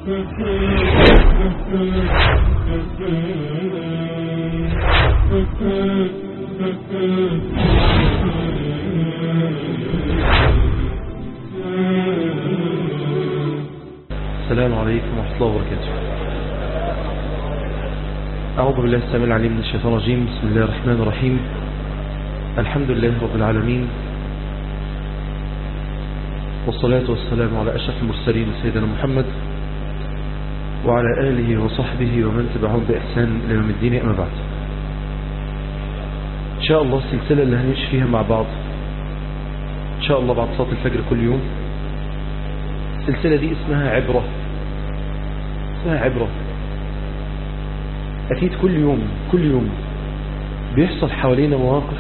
السلام عليكم ورحمة الله وبركاته أعوذ بالله السميع العليم من الشيطان الرجيم بسم الله الرحمن الرحيم الحمد لله رب العالمين والصلاة والسلام على أشرف المرسلين سيدنا محمد وعلى آله وصحبه ومن تبعهم بإحسان إلى يوم الدين أما بعد إن شاء الله السلسلة اللي هنمشي فيها مع بعض إن شاء الله بعد صلاة الفجر كل يوم السلسلة دي اسمها عبرة اسمها عبرة أكيد كل يوم كل يوم بيحصل حوالينا مواقف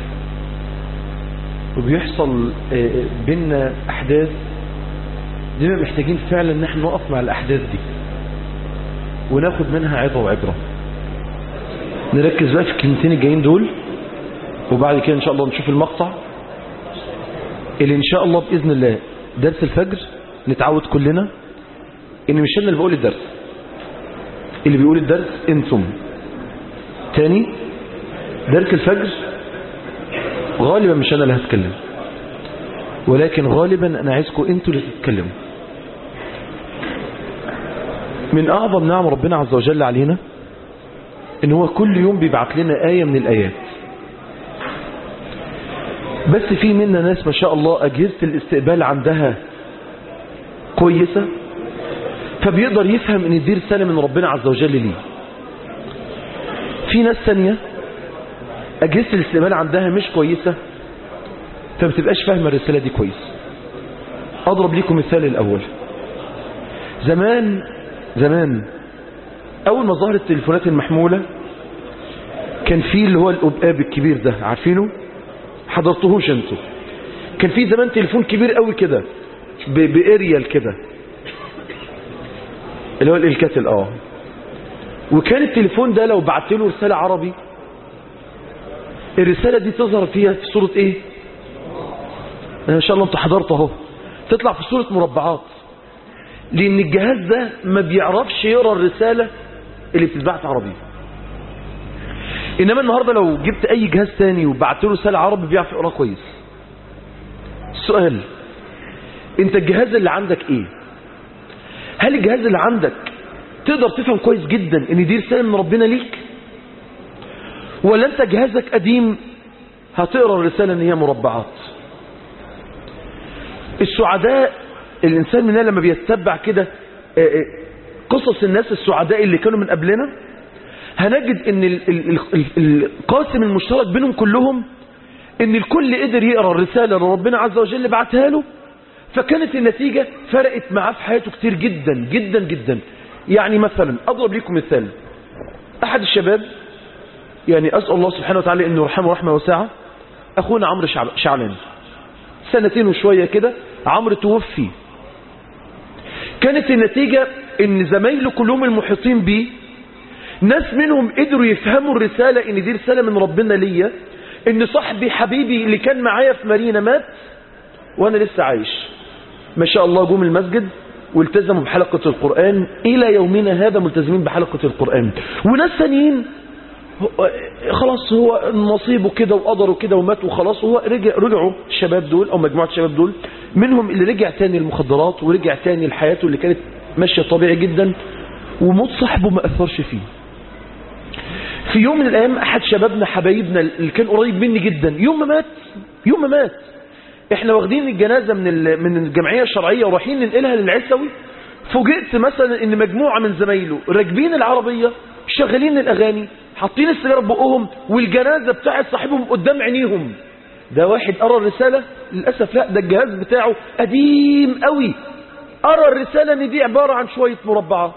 وبيحصل بينا أحداث ديما محتاجين فعلا ان احنا نقف مع الأحداث دي وناخد منها عبرة وعبرة نركز بقى في الكلمتين الجايين دول وبعد كده ان شاء الله نشوف المقطع اللي ان شاء الله بإذن الله درس الفجر نتعود كلنا ان مش انا اللي بقول الدرس اللي بيقول الدرس انتم تاني درس الفجر غالبا مش انا اللي هتكلم ولكن غالبا انا عايزكم انتوا اللي تتكلموا من اعظم نعم ربنا عز وجل علينا ان هو كل يوم بيبعت لنا آية من الآيات بس في منا ناس ما شاء الله أجهزة الاستقبال عندها كويسة فبيقدر يفهم ان دي رسالة من ربنا عز وجل ليه في ناس ثانية أجهزة الاستقبال عندها مش كويسة فبتبقاش فاهمة الرسالة دي كويس أضرب لكم مثال الأول زمان زمان أول ما ظهرت التليفونات المحمولة كان في اللي هو الأبقاب الكبير ده عارفينه حضرتهوش انتوا كان في زمان تليفون كبير قوي كده باريال كده اللي هو الالكاتل اه وكان التليفون ده لو بعت له رسالة عربي الرسالة دي تظهر فيها في صورة ايه ان شاء الله انت حضرت اهو تطلع في صورة مربعات لان الجهاز ده ما بيعرفش يقرا الرسالة اللي بتتبعت عربي انما النهاردة لو جبت اي جهاز تاني وبعت له رسالة عربي بيعرف يقرا كويس السؤال انت الجهاز اللي عندك ايه هل الجهاز اللي عندك تقدر تفهم كويس جدا ان دي رسالة من ربنا ليك ولا انت جهازك قديم هتقرا الرسالة ان هي مربعات السعداء الانسان مننا لما بيتبع كده قصص الناس السعداء اللي كانوا من قبلنا هنجد ان القاسم المشترك بينهم كلهم ان الكل قدر يقرا الرسالة اللي ربنا عز وجل بعتها له فكانت النتيجة فرقت معاه في حياته كتير جدا جدا جدا يعني مثلا أضرب لكم مثال أحد الشباب يعني أسأل الله سبحانه وتعالى أنه يرحمه رحمة وسعة أخونا عمرو شعلان سنتين وشوية كده عمرو توفي كانت النتيجة ان زمايله كلهم المحيطين بيه ناس منهم قدروا يفهموا الرسالة ان دي رسالة من ربنا ليا ان صاحبي حبيبي اللي كان معايا في مارينا مات وانا لسه عايش ما شاء الله جم المسجد والتزموا بحلقة القرآن إلى يومنا هذا ملتزمين بحلقة القرآن وناس ثانيين خلاص هو نصيبه كده وقدره كده ومات وخلاص وهو رجع رجعوا الشباب دول أو مجموعة الشباب دول منهم اللي رجع تاني المخدرات ورجع تاني لحياته اللي كانت ماشية طبيعي جدا وموت صاحبه ما أثرش فيه في يوم من الأيام أحد شبابنا حبايبنا اللي كان قريب مني جدا يوم ما مات يوم ما مات احنا واخدين الجنازة من من الجمعية الشرعية ورايحين ننقلها للعسوي فوجئت مثلا ان مجموعة من زمايله راكبين العربية شغالين الاغاني حاطين السيجاره في بقهم والجنازة بتاعت صاحبهم قدام عينيهم ده واحد قرا الرسالة للأسف لا ده الجهاز بتاعه قديم قوي قرا الرسالة ان دي عبارة عن شوية مربعات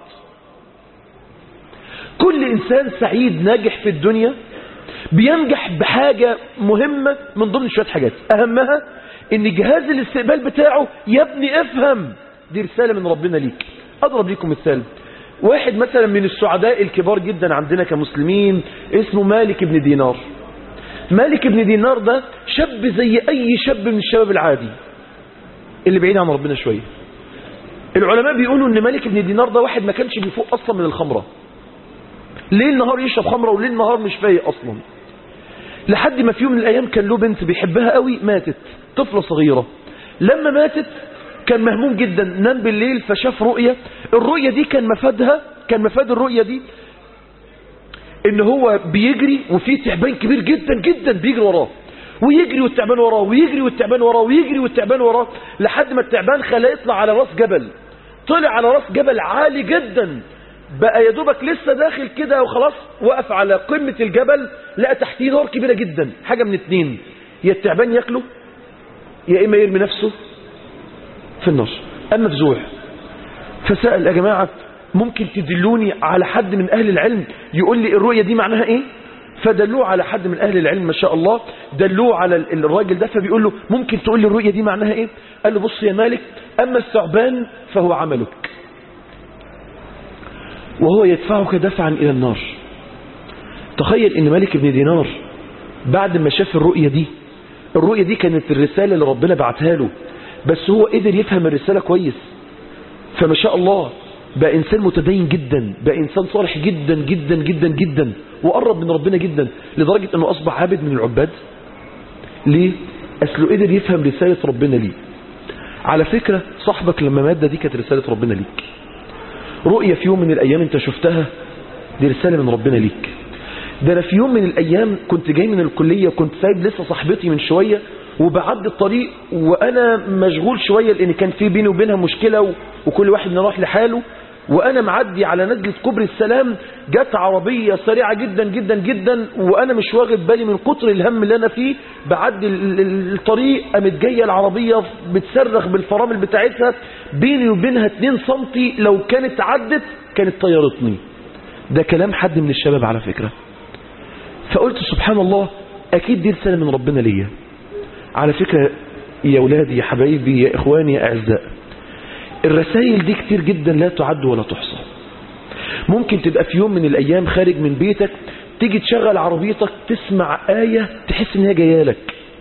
كل انسان سعيد ناجح في الدنيا بينجح بحاجة مهمة من ضمن شوية حاجات اهمها ان جهاز الاستقبال بتاعه يا ابني افهم دي رسالة من ربنا ليك اضرب لكم مثال واحد مثلا من السعداء الكبار جدا عندنا كمسلمين اسمه مالك بن دينار مالك بن دينار ده شاب زي اي شاب من الشباب العادي اللي بعيد عن ربنا شوية العلماء بيقولوا ان مالك بن دينار ده واحد ما كانش بيفوق اصلا من الخمرة ليل نهار يشرب خمرة وليل نهار مش فايق اصلا لحد ما في يوم من الايام كان له بنت بيحبها قوي ماتت طفلة صغيرة لما ماتت كان مهموم جدا نام بالليل فشاف رؤية الرؤية دي كان مفادها كان مفاد الرؤية دي ان هو بيجري وفي تعبان كبير جدا جدا بيجري وراه ويجري والتعبان وراه ويجري والتعبان وراه ويجري والتعبان وراه لحد ما التعبان خلاه يطلع على راس جبل طلع على راس جبل عالي جدا بقى يا دوبك لسه داخل كده وخلاص وقف على قمة الجبل لقى تحتيه نار كبيرة جدا حاجة من اتنين يا التعبان ياكله يا إما يرمي نفسه في النار أما مفزوع فسأل يا جماعة ممكن تدلوني على حد من أهل العلم يقول لي الرؤية دي معناها إيه فدلوه على حد من أهل العلم ما شاء الله دلوه على الراجل ده فبيقول له ممكن تقول لي الرؤية دي معناها إيه قال له بص يا مالك أما الثعبان فهو عملك وهو يدفعك دفعا إلى النار تخيل ان مالك بن دينار بعد ما شاف الرؤية دي الرؤية دي كانت الرسالة اللي ربنا بعتها له بس هو قدر يفهم الرسالة كويس فما شاء الله بقى إنسان متدين جدا بقى إنسان صالح جدا جدا جدا جدا وقرب من ربنا جدا لدرجة أنه أصبح عابد من العباد ليه؟ أسله قدر يفهم رسالة ربنا ليه على فكرة صاحبك لما مات دي كانت رسالة ربنا ليك رؤية في يوم من الأيام أنت شفتها دي رسالة من ربنا ليك ده أنا في يوم من الأيام كنت جاي من الكلية وكنت سايب لسه صاحبتي من شوية وبعدي الطريق وأنا مشغول شوية لأن كان في بيني وبينها مشكلة وكل واحد نروح لحاله وأنا معدي على نزلة كبر السلام جت عربية سريعة جدا جدا جدا وأنا مش واخد بالي من كتر الهم اللي أنا فيه بعدي الطريق قامت جاية العربية بتصرخ بالفرامل بتاعتها بيني وبينها 2 سنتي لو كانت عدت كانت طيرتني ده كلام حد من الشباب على فكرة فقلت سبحان الله أكيد دي رسالة من ربنا ليا على فكرة يا ولادي يا حبايبي يا إخواني يا أعزاء الرسائل دي كتير جدا لا تعد ولا تحصى ممكن تبقى في يوم من الأيام خارج من بيتك تيجي تشغل عربيتك تسمع آية تحس ان هي جايه لك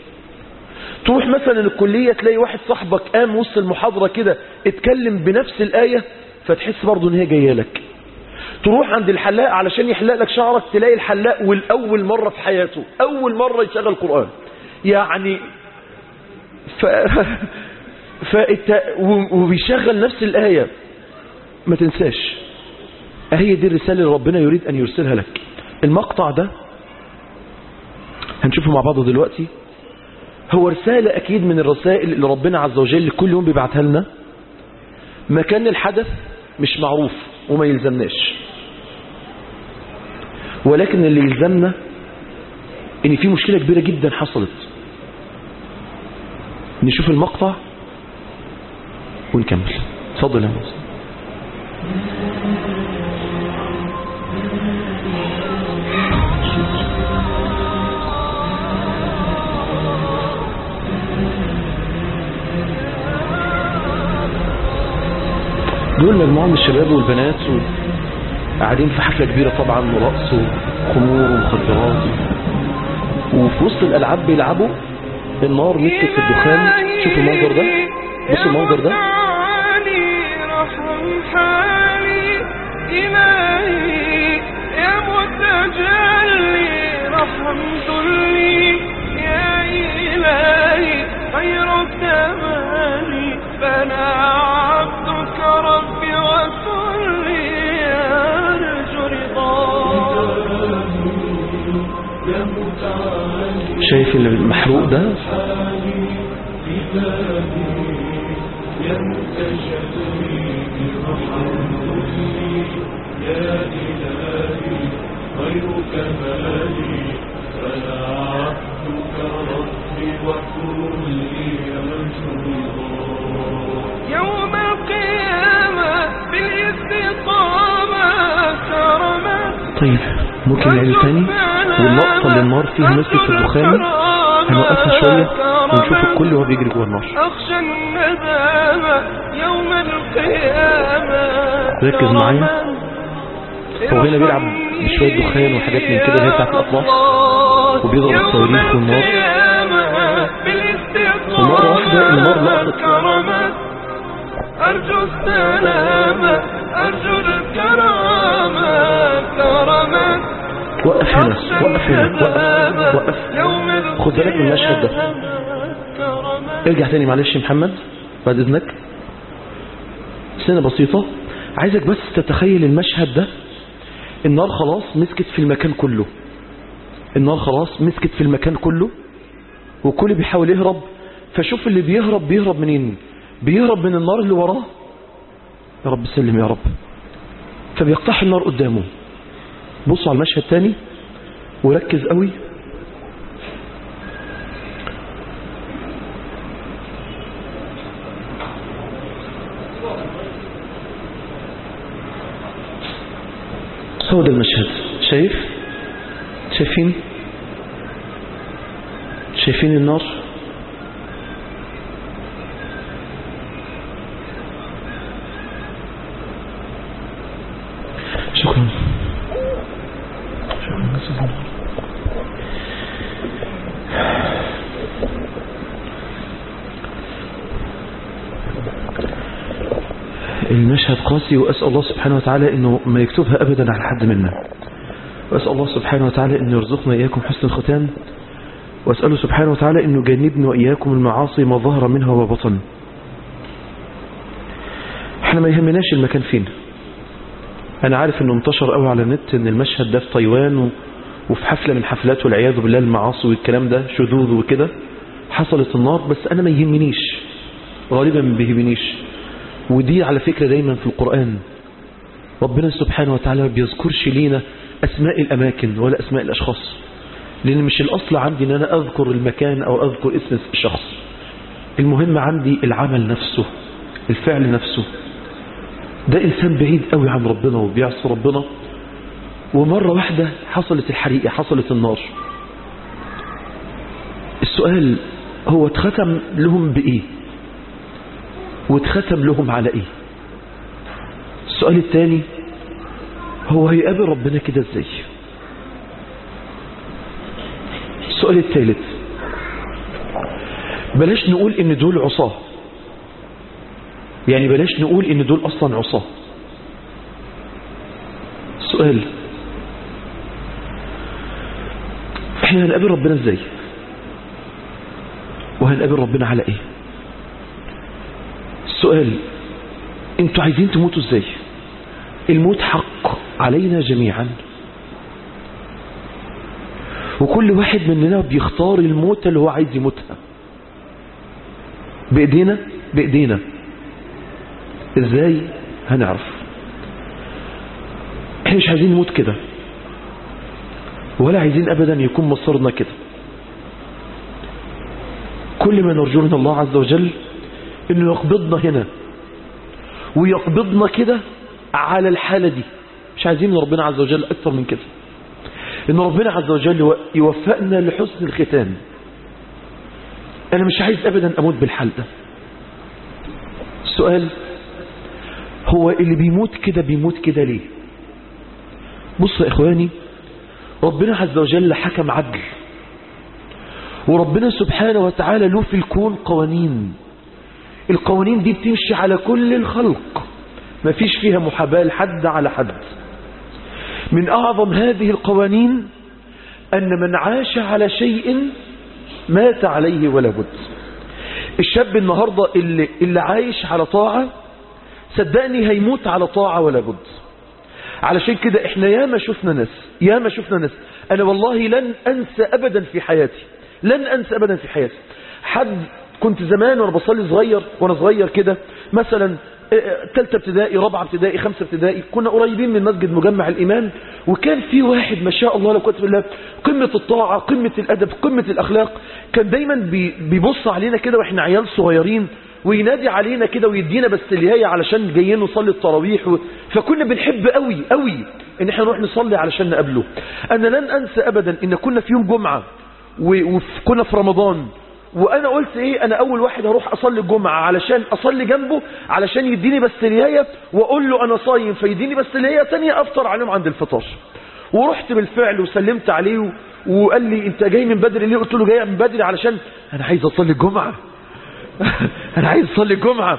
تروح مثلا الكلية تلاقي واحد صاحبك قام وسط المحاضرة كده اتكلم بنفس الآية فتحس برضه ان هي جايه لك تروح عند الحلاق علشان يحلق لك شعرك تلاقي الحلاق والأول مرة في حياته أول مرة يشغل قرآن يعني ف... فإت... وبيشغل نفس الآية ما تنساش هي دي الرسالة اللي ربنا يريد أن يرسلها لك المقطع ده هنشوفه مع بعض دلوقتي هو رسالة أكيد من الرسائل اللي ربنا عز وجل كل يوم بيبعتها لنا مكان الحدث مش معروف وما يلزمناش ولكن اللي يلزمنا ان في مشكلة كبيرة جدا حصلت نشوف المقطع ونكمل اتفضل يا موسى دول مجموعة من الشباب والبنات قاعدين في حفلة كبيرة طبعا ورقص وخمور ومخدرات وفي وسط الألعاب بيلعبوا النار مسكت في الدخان شوفوا المنظر ده بصوا المنظر ده خير التماني فانا عبدك ربي وكلي ارجو رضاك شايف المحروق ده يوم القيامة بالاستقامة كرمت طيب ممكن نعيد تاني واللقطة اللي النار فيها مسكت في الدخان هنوقفها شوية ونشوف الكل وهو بيجري جوه النار أخشى الندامة يوم القيامة ركز معايا. هو هنا بيلعب بشوية دخان وحاجات من كده اللي هي بتاعت الأطراف وبيضرب الصواريخ والنار والنار ومرة واحدة النار لقطت أرجو السلام أرجو الكرامة كرامة وقف هنا وقف هنا وقف وقف يوم خد بالك من المشهد ده كرامة ارجع تاني معلش يا محمد بعد اذنك سنة بسيطة عايزك بس تتخيل المشهد ده النار خلاص مسكت في المكان كله النار خلاص مسكت في المكان كله وكل بيحاول يهرب فشوف اللي بيهرب بيهرب منين بيهرب من النار اللي وراه يا رب سلم يا رب فبيقتحم النار قدامه بصوا على المشهد تاني وركز قوي هو ده المشهد شايف شايفين شايفين النار شكرا شكرا جزيلا المشهد قاسي وأسأل الله سبحانه وتعالى أنه ما يكتبها أبدا على حد منا وأسأل الله سبحانه وتعالى أنه يرزقنا إياكم حسن الختام وأسأله سبحانه وتعالى أنه جنبنا وإياكم المعاصي ما ظهر منها وبطن احنا ما يهمناش المكان فين أنا عارف أنه انتشر قوي على النت أن المشهد ده في تايوان و... وفي حفلة من حفلات والعياذ بالله المعاصي والكلام ده شذوذ وكده حصلت النار بس أنا ما يهمنيش غالبا ما بيهمنيش ودي على فكرة دايما في القرآن ربنا سبحانه وتعالى ما بيذكرش لينا أسماء الأماكن ولا أسماء الأشخاص لأن مش الأصل عندي أن أنا أذكر المكان أو أذكر اسم الشخص المهم عندي العمل نفسه الفعل نفسه ده إنسان بعيد قوي عن ربنا وبيعصي ربنا ومرة واحدة حصلت الحريقة حصلت النار السؤال هو اتختم لهم بإيه واتختم لهم على ايه السؤال الثاني هو هيقابل ربنا كده ازاي السؤال الثالث بلاش نقول ان دول عصاه يعني بلاش نقول ان دول اصلا عصاه سؤال احنا هنقابل ربنا ازاي وهنقابل ربنا على ايه السؤال انتوا عايزين تموتوا ازاي الموت حق علينا جميعا وكل واحد مننا بيختار الموت اللي هو عايز يموتها بايدينا بايدينا ازاي هنعرف احنا مش عايزين نموت كده ولا عايزين ابدا يكون مصيرنا كده كل ما نرجو من الله عز وجل انه يقبضنا هنا ويقبضنا كده على الحالة دي مش عايزين من ربنا عز وجل اكتر من كده ان ربنا عز وجل يوفقنا لحسن الختام انا مش عايز ابدا اموت بالحال ده السؤال هو اللي بيموت كده بيموت كده ليه بص يا اخواني ربنا عز وجل حكم عدل وربنا سبحانه وتعالى له في الكون قوانين القوانين دي بتمشي على كل الخلق ما فيش فيها محاباة حد على حد من أعظم هذه القوانين أن من عاش على شيء مات عليه ولا بد الشاب النهاردة اللي, اللي عايش على طاعة صدقني هيموت على طاعة ولا بد علشان كده احنا ياما شفنا ناس ياما شفنا ناس انا والله لن انسى ابدا في حياتي لن انسى ابدا في حياتي حد كنت زمان وانا بصلي صغير وانا صغير كده مثلا ثالثه ابتدائي رابعه ابتدائي خمسه ابتدائي كنا قريبين من مسجد مجمع الايمان وكان في واحد ما شاء الله لا قوه الا بالله قمه الطاعه قمه الادب قمه الاخلاق كان دايما بي- بيبص علينا كده واحنا عيال صغيرين وينادي علينا كده ويدينا بس اللي هي علشان جايين نصلي التراويح و... فكنا بنحب قوي قوي ان احنا نروح نصلي علشان نقابله انا لن انسى ابدا ان كنا في يوم جمعه و... وكنا في رمضان وانا قلت ايه انا اول واحد هروح اصلي الجمعة علشان اصلي جنبه علشان يديني بستليايه واقول له انا صايم فيديني بستليايه تانية افطر عليهم عند الفطار ورحت بالفعل وسلمت عليه و- وقال لي انت جاي من بدري ليه قلت له جاي من بدري علشان انا عايز اصلي الجمعة انا عايز اصلي الجمعة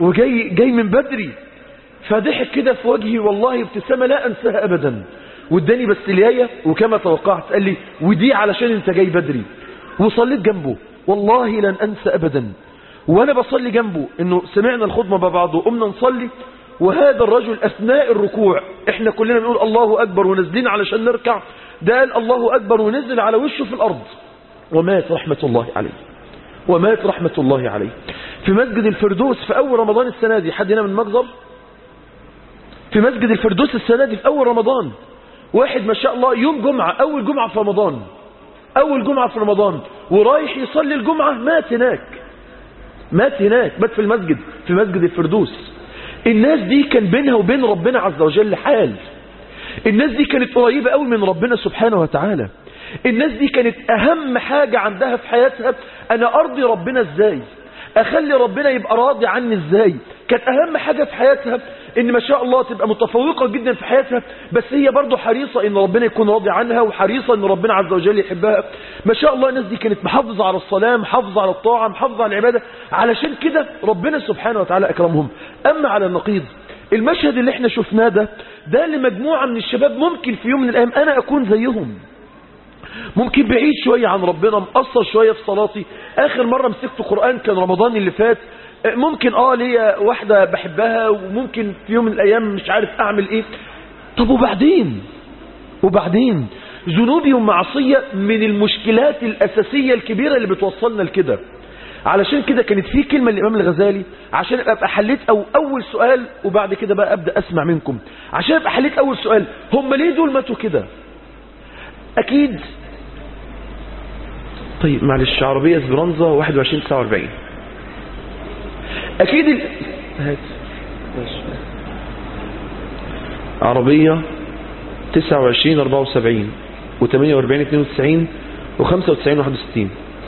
وجاي جاي من بدري فضحك كده في وجهي والله ابتسامة لا أنساها أبدا واداني بس الياية وكما توقعت قال لي ودي علشان انت جاي بدري وصليت جنبه والله لن أنسى أبدا وأنا بصلي جنبه إنه سمعنا الخطبة مع بعض وقمنا نصلي وهذا الرجل أثناء الركوع إحنا كلنا بنقول الله أكبر ونازلين علشان نركع ده قال الله أكبر ونزل على وشه في الأرض ومات رحمة الله عليه ومات رحمة الله عليه في مسجد الفردوس في أول رمضان السنة دي حد هنا من مجزر في مسجد الفردوس السنة دي في أول رمضان واحد ما شاء الله يوم جمعة أول جمعة في رمضان أول جمعة في رمضان ورايح يصلي الجمعة مات هناك مات هناك مات في المسجد في مسجد الفردوس الناس دي كان بينها وبين ربنا عز وجل حال الناس دي كانت قريبة قوي من ربنا سبحانه وتعالى الناس دي كانت أهم حاجة عندها في حياتها أنا أرضي ربنا إزاي أخلي ربنا يبقى راضي عني إزاي كانت أهم حاجة في حياتها إن ما شاء الله تبقى متفوقة جدا في حياتها بس هي برضو حريصة إن ربنا يكون راضي عنها وحريصة إن ربنا عز وجل يحبها ما شاء الله الناس دي كانت محافظة على الصلاة محافظة على الطاعة محافظة على العبادة علشان كده ربنا سبحانه وتعالى أكرمهم أما على النقيض المشهد اللي احنا شفناه ده ده لمجموعة من الشباب ممكن في يوم من الأيام أنا أكون زيهم ممكن بعيد شوية عن ربنا مقصر شوية في صلاتي آخر مرة مسكت قرآن كان رمضان اللي فات ممكن اه ليا واحدة بحبها وممكن في يوم من الأيام مش عارف أعمل إيه طب وبعدين وبعدين ذنوبي ومعصية من المشكلات الأساسية الكبيرة اللي بتوصلنا لكده علشان كده كانت في كلمة للإمام الغزالي عشان أبقى حليت أو أول سؤال وبعد كده بقى أبدأ أسمع منكم عشان أبقى حليت أول سؤال هم ليه دول ماتوا كده أكيد طيب معلش عربية اسبرانزا 21 49 أكيد ال... هات عربية 29 74 و 48 92 و 95 61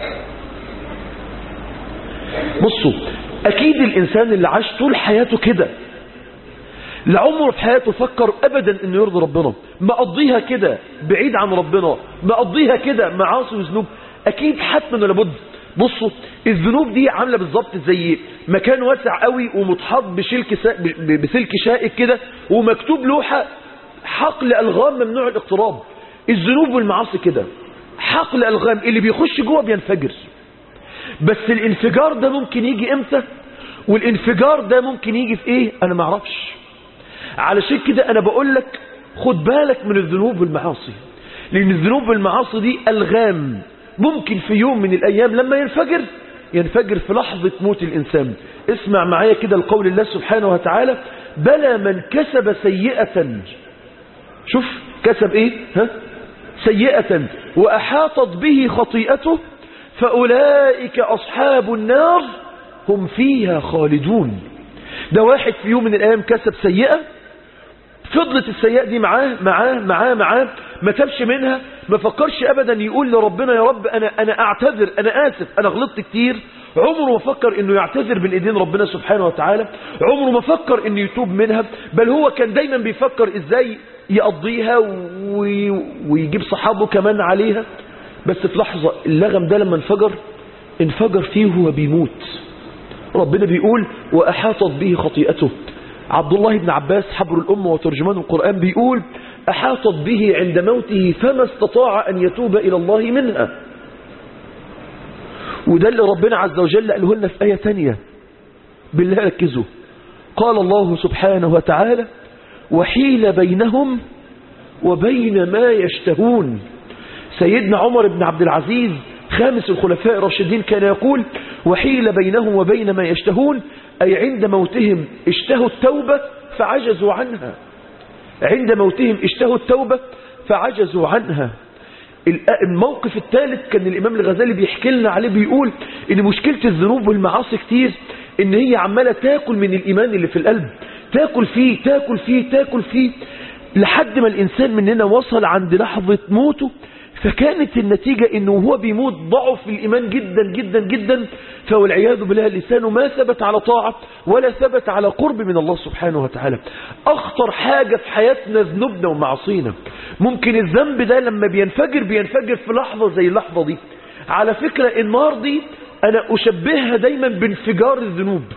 بصوا أكيد الإنسان اللي عاش طول حياته كده لعمره في حياته فكر أبدا أنه يرضي ربنا ما قضيها كده بعيد عن ربنا ما قضيها كده معاصي وذنوب أكيد حتما ولا بد بصوا الذنوب دي عاملة بالظبط زي مكان واسع قوي ومتحط بشلك سا... ب- بسلك شائك كده ومكتوب لوحة حقل ألغام ممنوع الاقتراب الذنوب والمعاصي كده حقل ألغام اللي بيخش جوه بينفجر بس الانفجار ده ممكن يجي امتى والانفجار ده ممكن يجي في ايه انا ما اعرفش علشان كده انا بقول لك خد بالك من الذنوب والمعاصي لان الذنوب والمعاصي دي الغام ممكن في يوم من الايام لما ينفجر ينفجر في لحظة موت الانسان اسمع معايا كده القول الله سبحانه وتعالى بلى من كسب سيئة شوف كسب ايه ها سيئة واحاطت به خطيئته فأولئك أصحاب النار هم فيها خالدون ده واحد في يوم من الأيام كسب سيئة فضلت السيئة دي معاه معاه معاه معاه ما تبش منها ما فكرش أبدا يقول لربنا يا رب أنا, أنا أعتذر أنا آسف أنا غلطت كتير عمره ما فكر أنه يعتذر بين إيدين ربنا سبحانه وتعالى عمره ما فكر أنه يتوب منها بل هو كان دايما بيفكر إزاي يقضيها وي- ويجيب صحابه كمان عليها بس في لحظة اللغم ده لما انفجر انفجر فيه وهو بيموت ربنا بيقول وأحاطت به خطيئته عبد الله بن عباس حبر الأمة وترجمان القرآن بيقول أحاطت به عند موته فما استطاع أن يتوب إلى الله منها وده اللي ربنا عز وجل قاله لنا في آية تانية بالله ركزوا قال الله سبحانه وتعالى وحيل بينهم وبين ما يشتهون سيدنا عمر بن عبد العزيز خامس الخلفاء الراشدين كان يقول وحيل بينهم وبين ما يشتهون أي عند موتهم اشتهوا التوبة فعجزوا عنها عند موتهم اشتهوا التوبة فعجزوا عنها الموقف الثالث كان الإمام الغزالي بيحكي لنا عليه بيقول إن مشكلة الذنوب والمعاصي كتير إن هي عمالة تاكل من الإيمان اللي في القلب تاكل فيه تاكل فيه تاكل فيه لحد ما الإنسان مننا وصل عند لحظة موته فكانت النتيجة انه هو بيموت ضعف الإيمان جدا جدا جدا فوالعياذ بالله لسانه ما ثبت على طاعة ولا ثبت على قرب من الله سبحانه وتعالى أخطر حاجة في حياتنا ذنوبنا ومعصينا ممكن الذنب ده لما بينفجر بينفجر في لحظة زي اللحظة دي على فكرة النار دي أنا أشبهها دايما بانفجار الذنوب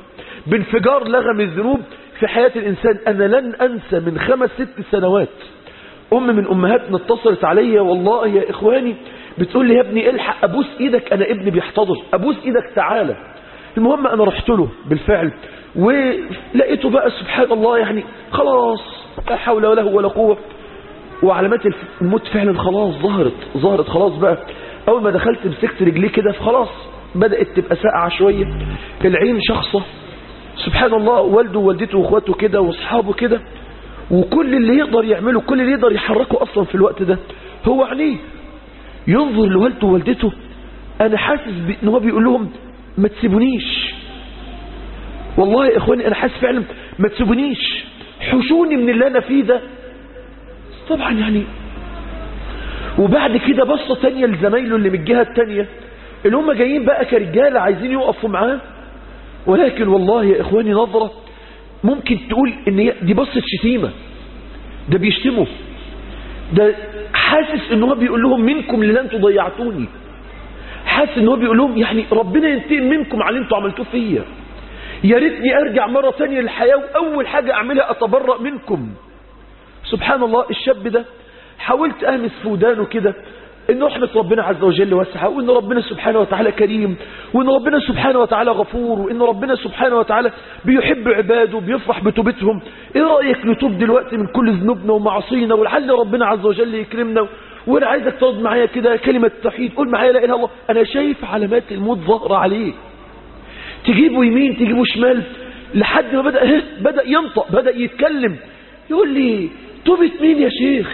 بانفجار لغم الذنوب في حياة الإنسان أنا لن أنسى من خمس ست سنوات أم من أمهاتنا اتصلت عليا والله يا إخواني بتقول لي يا ابني الحق أبوس إيدك أنا ابني بيحتضر أبوس إيدك تعالى المهم أنا رحت له بالفعل ولقيته بقى سبحان الله يعني خلاص لا حول ولا ولا قوة وعلامات الموت فعلا خلاص ظهرت ظهرت خلاص بقى أول ما دخلت مسكت رجليه كده خلاص بدأت تبقى ساقعة شوية العين شخصة سبحان الله والده ووالدته واخواته كده واصحابه كده وكل اللي يقدر يعمله كل اللي يقدر يحركه أصلا في الوقت ده هو عينيه ينظر لوالده ووالدته أنا حاسس ان هو بيقول لهم ما تسيبونيش والله يا إخواني أنا حاسس فعلا ما تسيبونيش حشوني من اللي أنا فيه ده طبعا يعني وبعد كده بصة تانية لزمايله اللي من الجهة التانية اللي هم جايين بقى كرجالة عايزين يقفوا معاه ولكن والله يا إخواني نظرة ممكن تقول ان هي دي بصة شتيمة ده بيشتموا ده حاسس ان هو بيقول لهم منكم اللي انتوا ضيعتوني حاسس ان هو بيقول لهم يعني ربنا ينتقم منكم على اللي انتوا عملتوه فيا يا ريتني ارجع مرة تانية للحياة واول حاجة اعملها اتبرأ منكم سبحان الله الشاب ده حاولت اهمس في ودانه كده ان رحمة ربنا عز وجل واسعة وان ربنا سبحانه وتعالى كريم وان ربنا سبحانه وتعالى غفور وان ربنا سبحانه وتعالى بيحب عباده وبيفرح بتوبتهم ايه رأيك نتوب دلوقتي من كل ذنوبنا ومعاصينا ولعل ربنا عز وجل يكرمنا وانا عايزك تقعد معايا كده كلمة توحيد قول معايا لا اله الا الله انا شايف علامات الموت ظاهرة عليه تجيبه يمين تجيبه شمال لحد ما بدأ إيه؟ بدأ ينطق بدأ يتكلم يقول لي توبة مين يا شيخ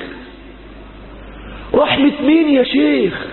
رحمة مين يا شيخ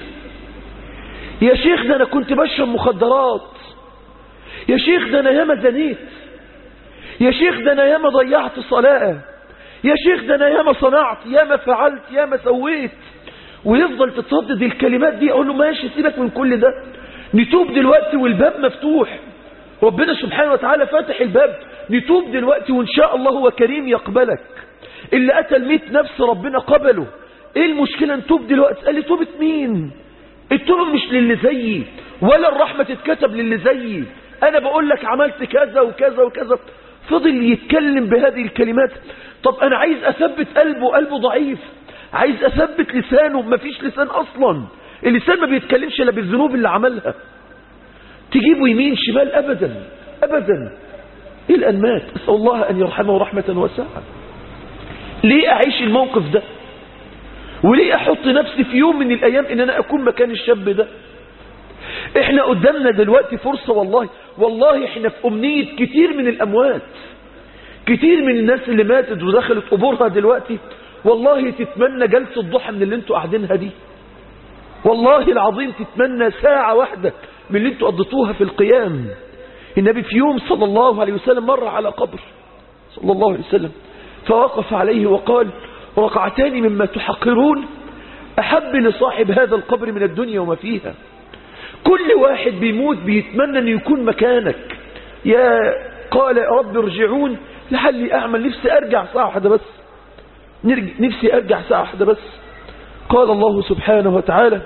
يا شيخ ده انا كنت بشرب مخدرات يا شيخ ده انا ياما زنيت يا شيخ ده انا ياما ضيعت صلاة يا شيخ ده انا ياما صنعت ياما فعلت ياما سويت ويفضل تتردد الكلمات دي اقول له ماشي سيبك من كل ده نتوب دلوقتي والباب مفتوح ربنا سبحانه وتعالى فاتح الباب نتوب دلوقتي وان شاء الله هو كريم يقبلك اللي قتل 100 نفس ربنا قبله ايه المشكلة نتوب دلوقتي قال لي توبة مين التوبة مش للي زيي ولا الرحمة تتكتب للي زيي انا بقول لك عملت كذا وكذا وكذا فضل يتكلم بهذه الكلمات طب انا عايز اثبت قلبه قلبه ضعيف عايز اثبت لسانه مفيش لسان اصلا اللسان ما بيتكلمش الا بالذنوب اللي عملها تجيبه يمين شمال ابدا ابدا ايه الانمات اسال الله ان يرحمه رحمه واسعه ليه اعيش الموقف ده وليه احط نفسي في يوم من الايام ان انا اكون مكان الشاب ده احنا قدامنا دلوقتي فرصة والله والله احنا في امنية كتير من الاموات كتير من الناس اللي ماتت ودخلت قبورها دلوقتي والله تتمنى جلسة ضحى من اللي انتوا قاعدينها دي والله العظيم تتمنى ساعة واحدة من اللي انتوا قضيتوها في القيام النبي في يوم صلى الله عليه وسلم مر على قبر صلى الله عليه وسلم فوقف عليه وقال ركعتان مما تحقرون أحب لصاحب هذا القبر من الدنيا وما فيها كل واحد بيموت بيتمنى أن يكون مكانك يا قال يا رب ارجعون لعلي أعمل نفسي أرجع ساعة واحدة بس نفسي أرجع ساعة واحدة بس قال الله سبحانه وتعالى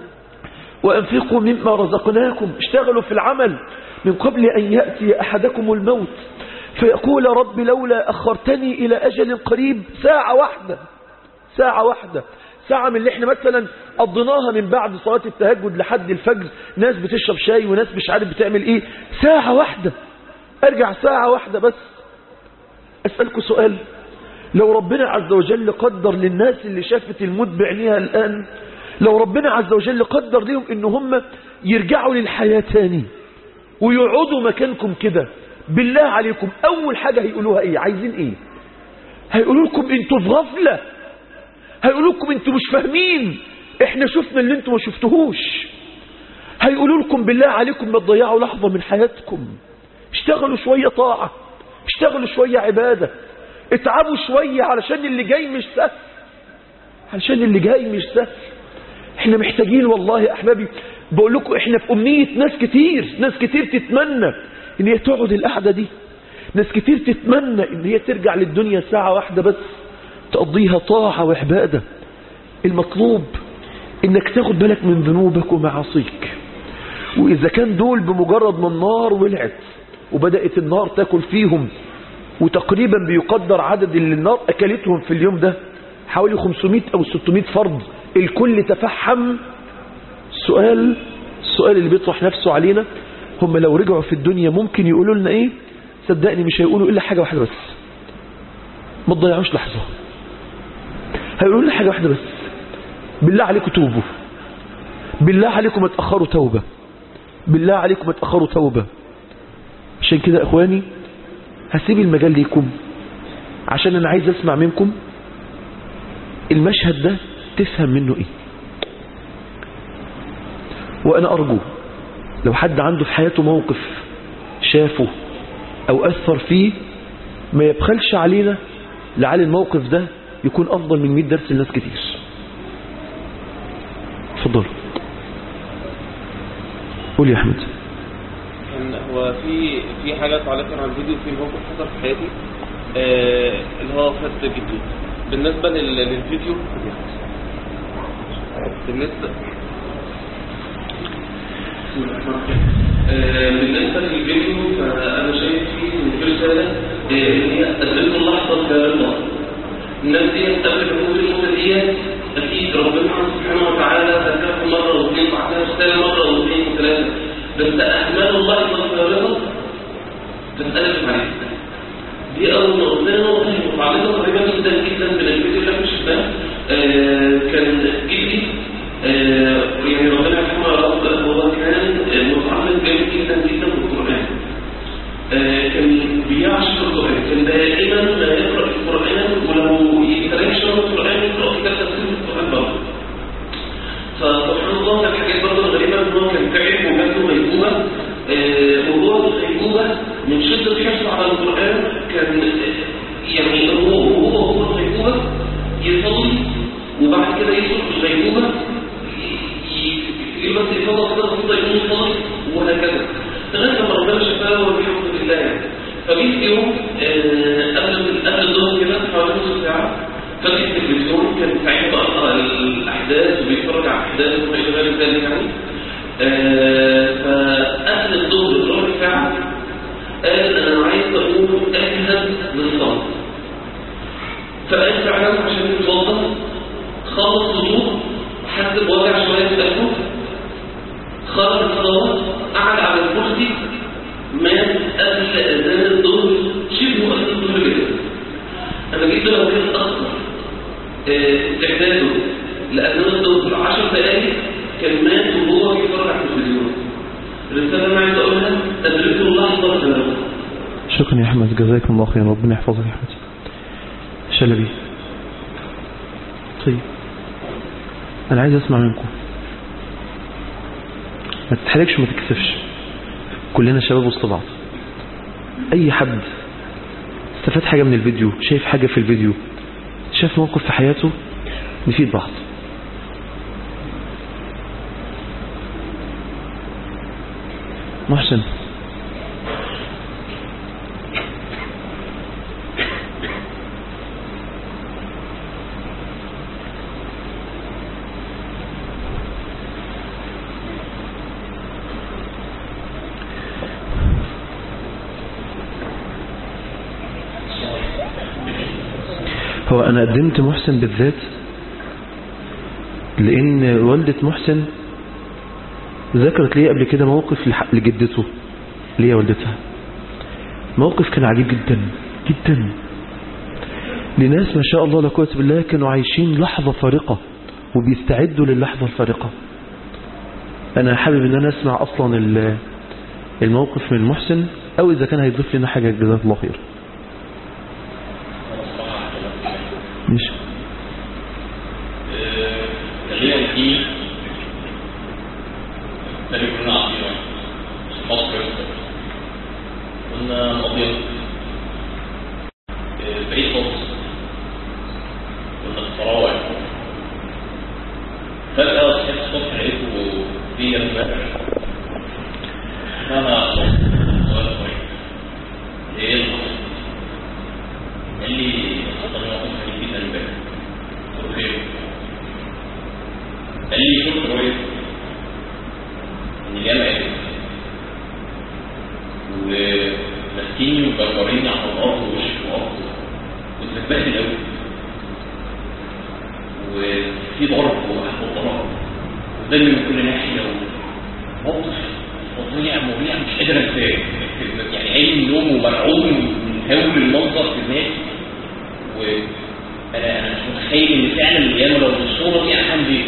وأنفقوا مما رزقناكم اشتغلوا في العمل من قبل أن يأتي أحدكم الموت فيقول رب لولا أخرتني إلى أجل قريب ساعة واحدة ساعة واحدة ساعة من اللي احنا مثلا قضيناها من بعد صلاة التهجد لحد الفجر ناس بتشرب شاي وناس مش عارف بتعمل ايه ساعة واحدة ارجع ساعة واحدة بس اسألكم سؤال لو ربنا عز وجل قدر للناس اللي شافت الموت بعينيها الآن لو ربنا عز وجل قدر لهم ان هم يرجعوا للحياة تاني ويقعدوا مكانكم كده بالله عليكم اول حاجة هيقولوها ايه عايزين ايه هيقولوا لكم انتوا في غفلة هيقولوا لكم انتوا مش فاهمين احنا شفنا اللي انتوا ما شفتوهوش هيقولوا لكم بالله عليكم ما تضيعوا لحظة من حياتكم اشتغلوا شوية طاعة اشتغلوا شوية عبادة اتعبوا شوية علشان اللي جاي مش سهل علشان اللي جاي مش سهل احنا محتاجين والله يا احبابي بقول لكم احنا في امنية ناس كتير ناس كتير تتمنى ان هي تقعد القعدة دي ناس كتير تتمنى ان هي ترجع للدنيا ساعة واحدة بس تقضيها طاعة وعبادة المطلوب انك تاخد بالك من ذنوبك ومعاصيك واذا كان دول بمجرد ما النار ولعت وبدأت النار تاكل فيهم وتقريبا بيقدر عدد اللي النار أكلتهم في اليوم ده حوالي 500 أو 600 فرد الكل تفحم سؤال السؤال اللي بيطرح نفسه علينا هم لو رجعوا في الدنيا ممكن يقولوا لنا ايه صدقني مش هيقولوا الا حاجة واحدة بس ما تضيعوش لحظة هيقولوا لنا حاجة واحدة بس بالله عليكم توبوا بالله عليكم اتأخروا توبة بالله عليكم اتأخروا توبة عشان كده يا اخواني هسيب المجال ليكم عشان انا عايز اسمع منكم المشهد ده تفهم منه ايه وانا ارجو لو حد عنده في حياته موقف شافه او اثر فيه ما يبخلش علينا لعل الموقف ده يكون افضل من 100 درس لناس كتير اتفضل قول يا احمد كان هو في في حاجه تعليقا على الفيديو في موقف حصل في حياتي آه اللي هو فات جدي بالنسبه لل- للفيديو بالنسبه آه، بالنسبه للفيديو فانا شايف فيه ان في رساله آه، ان هي قدمت اللحظه كرضا الناس دي قبل ما تقول النقطه ديت اكيد ربنا سبحانه وتعالى ذكرها مره واثنين وبعدها رساله مره واثنين وثلاثه بس اهمال اللحظه كرضا تختلف عليها دي أول نقطة، ثاني نقطة هي متعلقة قريبة جدا جدا من الفيديو اللي احنا شفناه آه، كان جدي آه، يعني ربنا يرحمه يا رب هو كان آه، متعلق جامد جدا جدا بالقرآن آه، كان بيعشق القرآن كان دائما ما يقرأ القرآن ولو يتريح شوية القرآن يقرأ كتاب تفسير القرآن برضه فسبحان الله من الحاجات برضه الغريبة ان هو كان تعب وجات له غيبوبة آه، وهو الغيبوبة من شدة حرصه على القرآن كان آه، يعني هو هو هو الغيبوبة يصلي وبعد كده يدخل في الغيبوبة يبقى يفضل كده بسيطة يقوم يصلي وهكذا لغاية لما ربنا شفاه والحمد لله يعني فجيت في يوم آه، قبل قبل الظهر كده حوالي نص ساعة فتح التلفزيون كان ساعتها بقرا الاحداث وبيتفرج على الاحداث وما الى غير ذلك يعني آه، فقبل الظهر بربع ساعه قال انا عايز اقوم اجهز للصلاه فقال فعلا عشان يتوضا خلص وضوء حس بوجع شويه في قلبه خرج الصلاه قعد على الكرسي مات قبل اذان الظهر شبه قبل الظهر كده انا جيت لو كان اصلا استعداده لأذان الظهر 10 دقايق كان مات وهو بيتفرج على التلفزيون الرسالة اللي أنا عايز أقولها أدركوا اللحظة الزمن شكرا يا احمد جزاك الله خيرا ربنا يحفظك يا احمد شلبي طيب انا عايز اسمع منكم ما تتحركش وما تكسفش كلنا شباب وسط بعض اي حد استفاد حاجة من الفيديو شايف حاجة في الفيديو شاف موقف في حياته نفيد بعض محسن هو أنا قدمت محسن بالذات لأن والدة محسن ذكرت لي قبل كده موقف لح- لجدته اللي هي والدتها موقف كان عجيب جدا جدا لناس ما شاء الله لا قوه إلا بالله كانوا عايشين لحظة فارقة وبيستعدوا للحظة الفارقة أنا حابب إن أنا أسمع أصلا ال- الموقف من محسن أو إذا كان هيضيف لنا حاجة جزاك الله خير ماشي خلينا في تاني كنا عارفين مصر كنا ماضيين بعيد خالص كنا في فراوع فجأة صحيت الصبح لقيته في أسماء أنا سؤال كويس إيه اللي حصل؟ قال لي حصل موقف غريب جدا امبارح قلت له خير قال لي شفت رؤية ان جامع و في ضرب وضرب ودم من كل ناحيه موقف فظيع مريع مش قادر انساه يعني عين النوم ومرعوب من هول المنظر في دماغي وانا انا مش متخيل ان فعلا الايام لو بالصوره دي انا عندي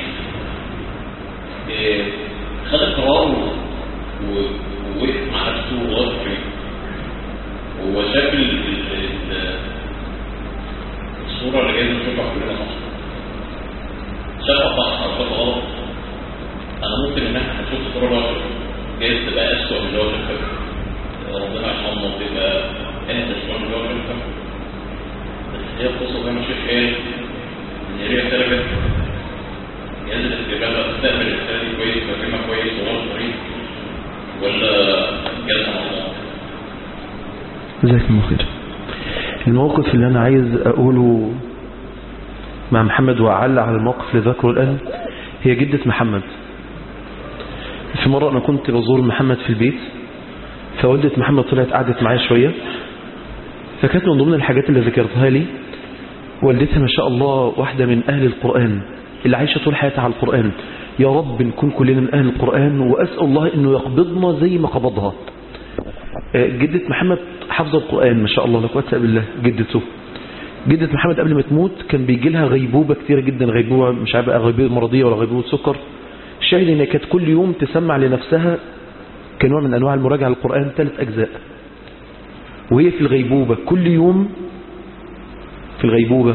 إيه، خد القرار و- و- ووقف مع نفسه وغير طريقه هو شاف ال- ال- ال- الصوره اللي جايه نشوفها كلنا صح شافها صح او شافها غلط انا ممكن ان احنا هنشوف الصوره اللي هو شافها جايز تبقى اسوء من اللي هو شافها ربنا يرحمه وتبقى اهدى شويه من اللي هو شافها بس هي القصه زي ما الشيخ قال ان هي رساله جت جهاز الاستقبال بقى تستقبل الرساله دي كويس وفهمها كويس وغير طريق ولا جالها مع الله جزاك الله خير الموقف اللي أنا عايز أقوله مع محمد وأعلق على الموقف اللي ذكره الآن هي جدة محمد في مرة أنا كنت بزور محمد في البيت فوالدة محمد طلعت قعدت معايا شوية فكانت من ضمن الحاجات اللي ذكرتها لي والدتها ما شاء الله واحدة من أهل القرآن اللي عايشة طول حياتها على القرآن يا رب نكون كلنا من أهل القرآن وأسأل الله أنه يقبضنا زي ما قبضها آه، جدة محمد حافظة القرآن ما شاء الله لا قوة إلا بالله جدته جدة محمد قبل ما تموت كان بيجي لها غيبوبة كتيرة جدا غيبوبة مش عارف بقى غيبوبة مرضية ولا غيبوبة سكر الشاهد ان كانت كل يوم تسمع لنفسها كنوع من انواع المراجعة للقرآن ثلاث اجزاء وهي في الغيبوبة كل يوم في الغيبوبة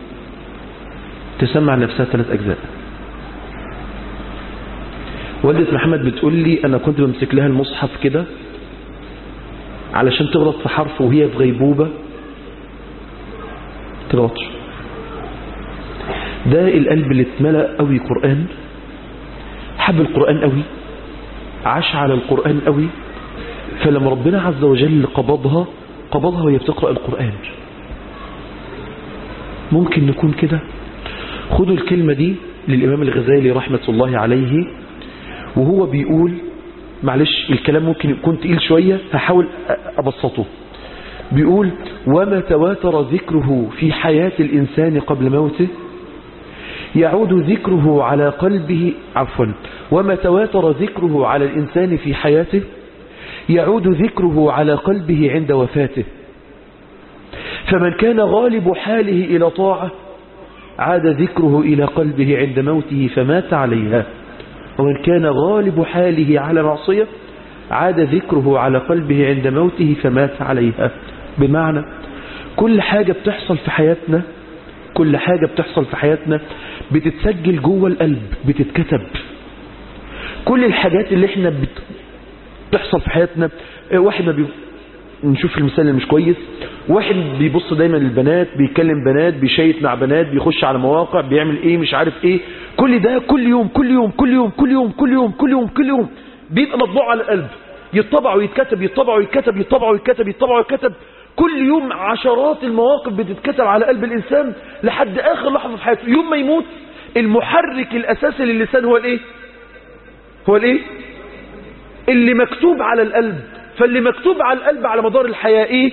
تسمع لنفسها ثلاث اجزاء والدة محمد بتقول لي انا كنت بمسك لها المصحف كده علشان تغلط في حرف وهي في غيبوبة تغلطش ده القلب اللي اتملأ قوي قرآن حب القرآن قوي عاش على القرآن قوي فلما ربنا عز وجل قبضها قبضها وهي بتقرأ القرآن ممكن نكون كده خدوا الكلمة دي للإمام الغزالي رحمة الله عليه وهو بيقول معلش الكلام ممكن يكون تقيل شوية هحاول أبسطه بيقول وما تواتر ذكره في حياة الإنسان قبل موته يعود ذكره على قلبه عفوا وما تواتر ذكره على الإنسان في حياته يعود ذكره على قلبه عند وفاته فمن كان غالب حاله إلى طاعة عاد ذكره إلى قلبه عند موته فمات عليها ومن كان غالب حاله على معصية عاد ذكره على قلبه عند موته فمات عليها بمعنى كل حاجة بتحصل في حياتنا كل حاجة بتحصل في حياتنا بتتسجل جوه القلب بتتكتب كل الحاجات اللي احنا بت... بتحصل في حياتنا اه، واحد ما بي... نشوف المثال اللي مش كويس واحد بيبص دايما للبنات بيكلم بنات بيشيت مع بنات بيخش على مواقع بيعمل ايه مش عارف ايه كل ده كل يوم كل يوم كل يوم كل يوم كل يوم كل يوم كل يوم بيبقى مطبوع على القلب يطبع ويتكتب يطبع ويتكتب يطبع ويتكتب يطبع ويتكتب كل يوم عشرات المواقف بتتكتب على قلب الإنسان لحد آخر لحظة في حياته يوم ما يموت المحرك الأساسي للسان هو الإيه هو الإيه اللي مكتوب على القلب فاللي مكتوب على القلب على مدار الحياة إيه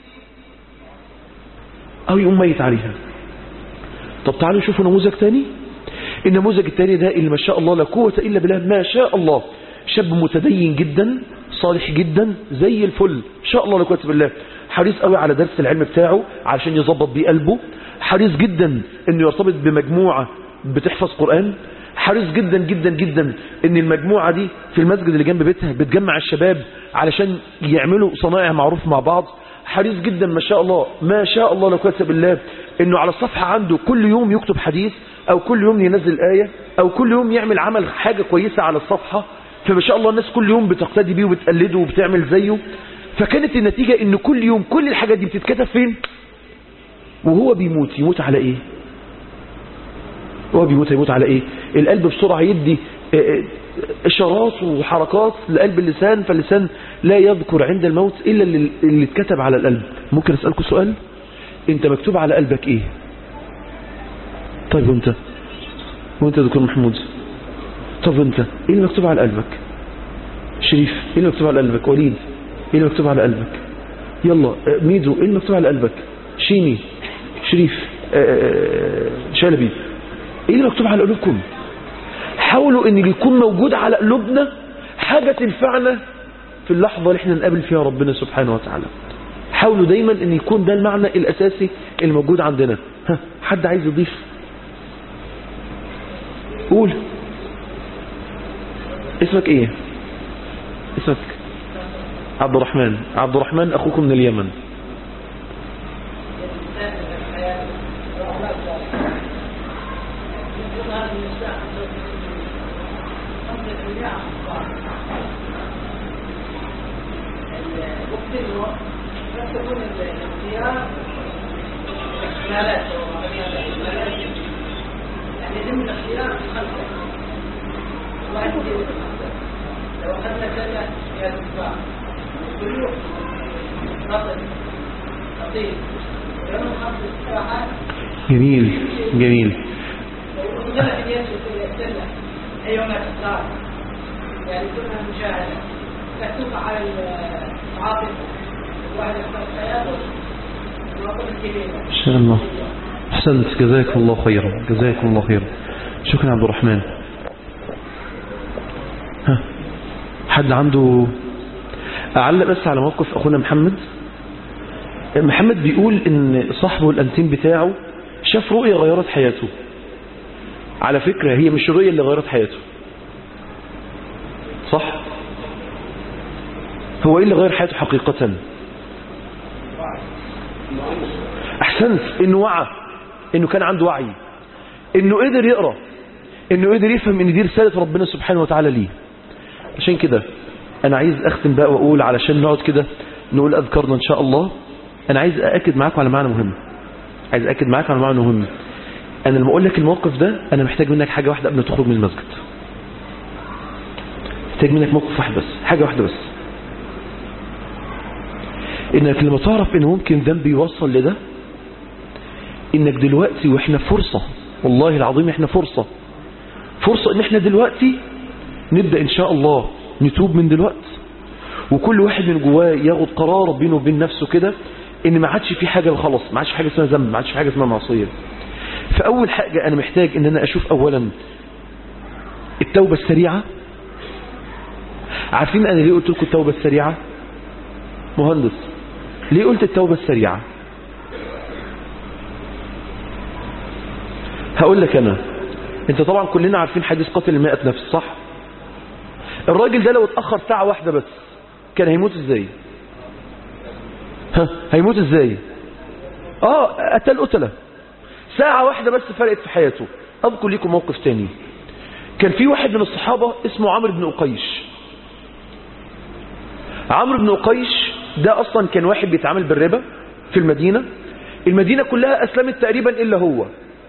أو يقوم ميت عليها طب تعالوا نشوفوا نموذج تاني النموذج التاني ده اللي ما شاء الله لا قوة إلا بالله ما شاء الله شاب متدين جدا صالح جدا زي الفل ما شاء الله لا قوة إلا بالله حريص قوي على درس العلم بتاعه علشان يظبط بيه قلبه حريص جدا انه يرتبط بمجموعة بتحفظ قرآن حريص جدا جدا جدا ان المجموعة دي في المسجد اللي جنب بيتها بتجمع الشباب علشان يعملوا صنائع معروف مع بعض حريص جدا ما شاء الله ما شاء الله لا قوه الا بالله انه على الصفحة عنده كل يوم يكتب حديث او كل يوم ينزل آية او كل يوم يعمل عمل حاجة كويسة على الصفحة فما شاء الله الناس كل يوم بتقتدي بيه وبتقلده وبتعمل زيه فكانت النتيجة ان كل يوم كل الحاجات دي بتتكتب فين وهو بيموت يموت على ايه هو بيموت يموت على ايه القلب بسرعة يدي اه، اه، اشارات وحركات لقلب اللسان فاللسان لا يذكر عند الموت الا اللي اللي اتكتب على القلب ممكن اسألكم سؤال انت مكتوب على قلبك ايه طيب وانت وانت يا دكتور محمود طب وانت ايه اللي مكتوب على قلبك شريف ايه اللي مكتوب على قلبك وليد ايه اللي مكتوب على قلبك يلا اه، ميدو ايه اللي مكتوب على قلبك شيمي شريف اه، اه، شلبي ايه ايه اللي مكتوب على قلوبكم حاولوا ان اللي يكون موجود على قلوبنا حاجة تنفعنا في اللحظة اللي احنا نقابل فيها ربنا سبحانه وتعالى حاولوا دايما ان يكون ده المعنى الاساسي الموجود عندنا ها حد عايز يضيف قول اسمك ايه اسمك عبد الرحمن عبد الرحمن اخوكم من اليمن يعني ضمن اختيار خمسة واحد لو أخذنا كذا يا دفاع بلوغ رطب خطيب يوم خمس استراحات جميل جميل لو أخذنا في اليد في السنة أي يوم الإصرار يعني كلها مشاهدة مكتوبة على العاطفة الواحد يختار حياته الوطن الكبير ان شاء الله احسنت جزاكم الله خيرا جزاكم الله خيرا شكرا عبد الرحمن ها حد عنده اعلق بس على موقف اخونا محمد محمد بيقول ان صاحبه الانتيم بتاعه شاف رؤية غيرت حياته على فكرة هي مش الرؤية اللي غيرت حياته صح هو ايه اللي غير حياته حقيقة احسنت انه وعى انه كان عنده وعي انه قدر يقرا انه قدر يفهم ان دي رساله ربنا سبحانه وتعالى ليه عشان كده انا عايز اختم بقى واقول علشان نقعد كده نقول اذكارنا ان شاء الله انا عايز ااكد معاكم على معنى مهم عايز ااكد معاكم على معنى مهم انا لما اقول لك الموقف ده انا محتاج منك حاجه واحده قبل ما تخرج من المسجد محتاج منك موقف واحد بس حاجه واحده بس انك لما تعرف ان ممكن ذنب يوصل لده انك دلوقتي واحنا فرصة والله العظيم احنا فرصة فرصة ان احنا دلوقتي نبدأ ان شاء الله نتوب من دلوقتي وكل واحد من جواه ياخد قرار بينه وبين نفسه كده ان ما عادش في حاجة خلاص ما عادش حاجة اسمها ذنب ما عادش في حاجة اسمها معصية فاول حاجة انا محتاج ان انا اشوف اولا التوبة السريعة عارفين انا ليه قلت لكم التوبة السريعة مهندس ليه قلت التوبة السريعة هقول لك انا انت طبعا كلنا عارفين حديث قتل المائة نفس صح الراجل ده لو اتأخر ساعة واحدة بس كان هيموت ازاي ها هيموت ازاي اه قتل قتلة ساعة واحدة بس فرقت في حياته اذكر لكم موقف تاني كان في واحد من الصحابة اسمه عمرو بن أقيش عمرو بن أقيش ده أصلا كان واحد بيتعامل بالربا في المدينة المدينة كلها أسلمت تقريبا إلا هو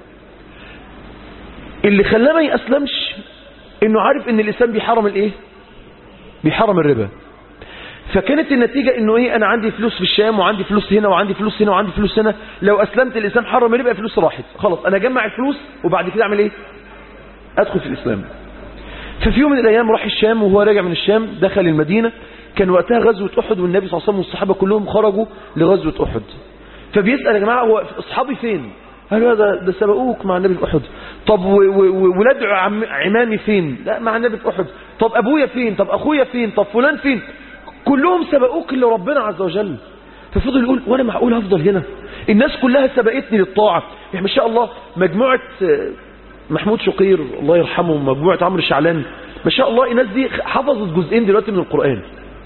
اللي خلاه ما يأسلمش إنه عارف إن الإسلام بيحرم الإيه بيحرم الربا فكانت النتيجة إنه إيه أنا عندي فلوس في الشام وعندي فلوس هنا وعندي فلوس هنا وعندي فلوس هنا لو أسلمت الإسلام حرم الربا فلوس راحت خلاص أنا أجمع الفلوس وبعد كده أعمل إيه أدخل في الإسلام ففي يوم من الأيام راح الشام وهو راجع من الشام دخل المدينة كان وقتها غزوة أحد والنبي صلى الله عليه وسلم والصحابة كلهم خرجوا لغزوة أحد فبيسأل يا جماعة هو أصحابي فين قالوا ده, ده سبقوك مع النبي في أحد طب ولاد عم عمامي فين لا مع النبي في أحد طب أبويا فين طب أخويا فين طب فلان فين كلهم سبقوك إلا ربنا عز وجل ففضل يقول وانا معقول هفضل هنا الناس كلها سبقتني للطاعة يعني ما شاء الله مجموعة محمود شقير الله يرحمه مجموعة عمرو شعلان ما شاء الله الناس دي حفظت جزئين دلوقتي من القرآن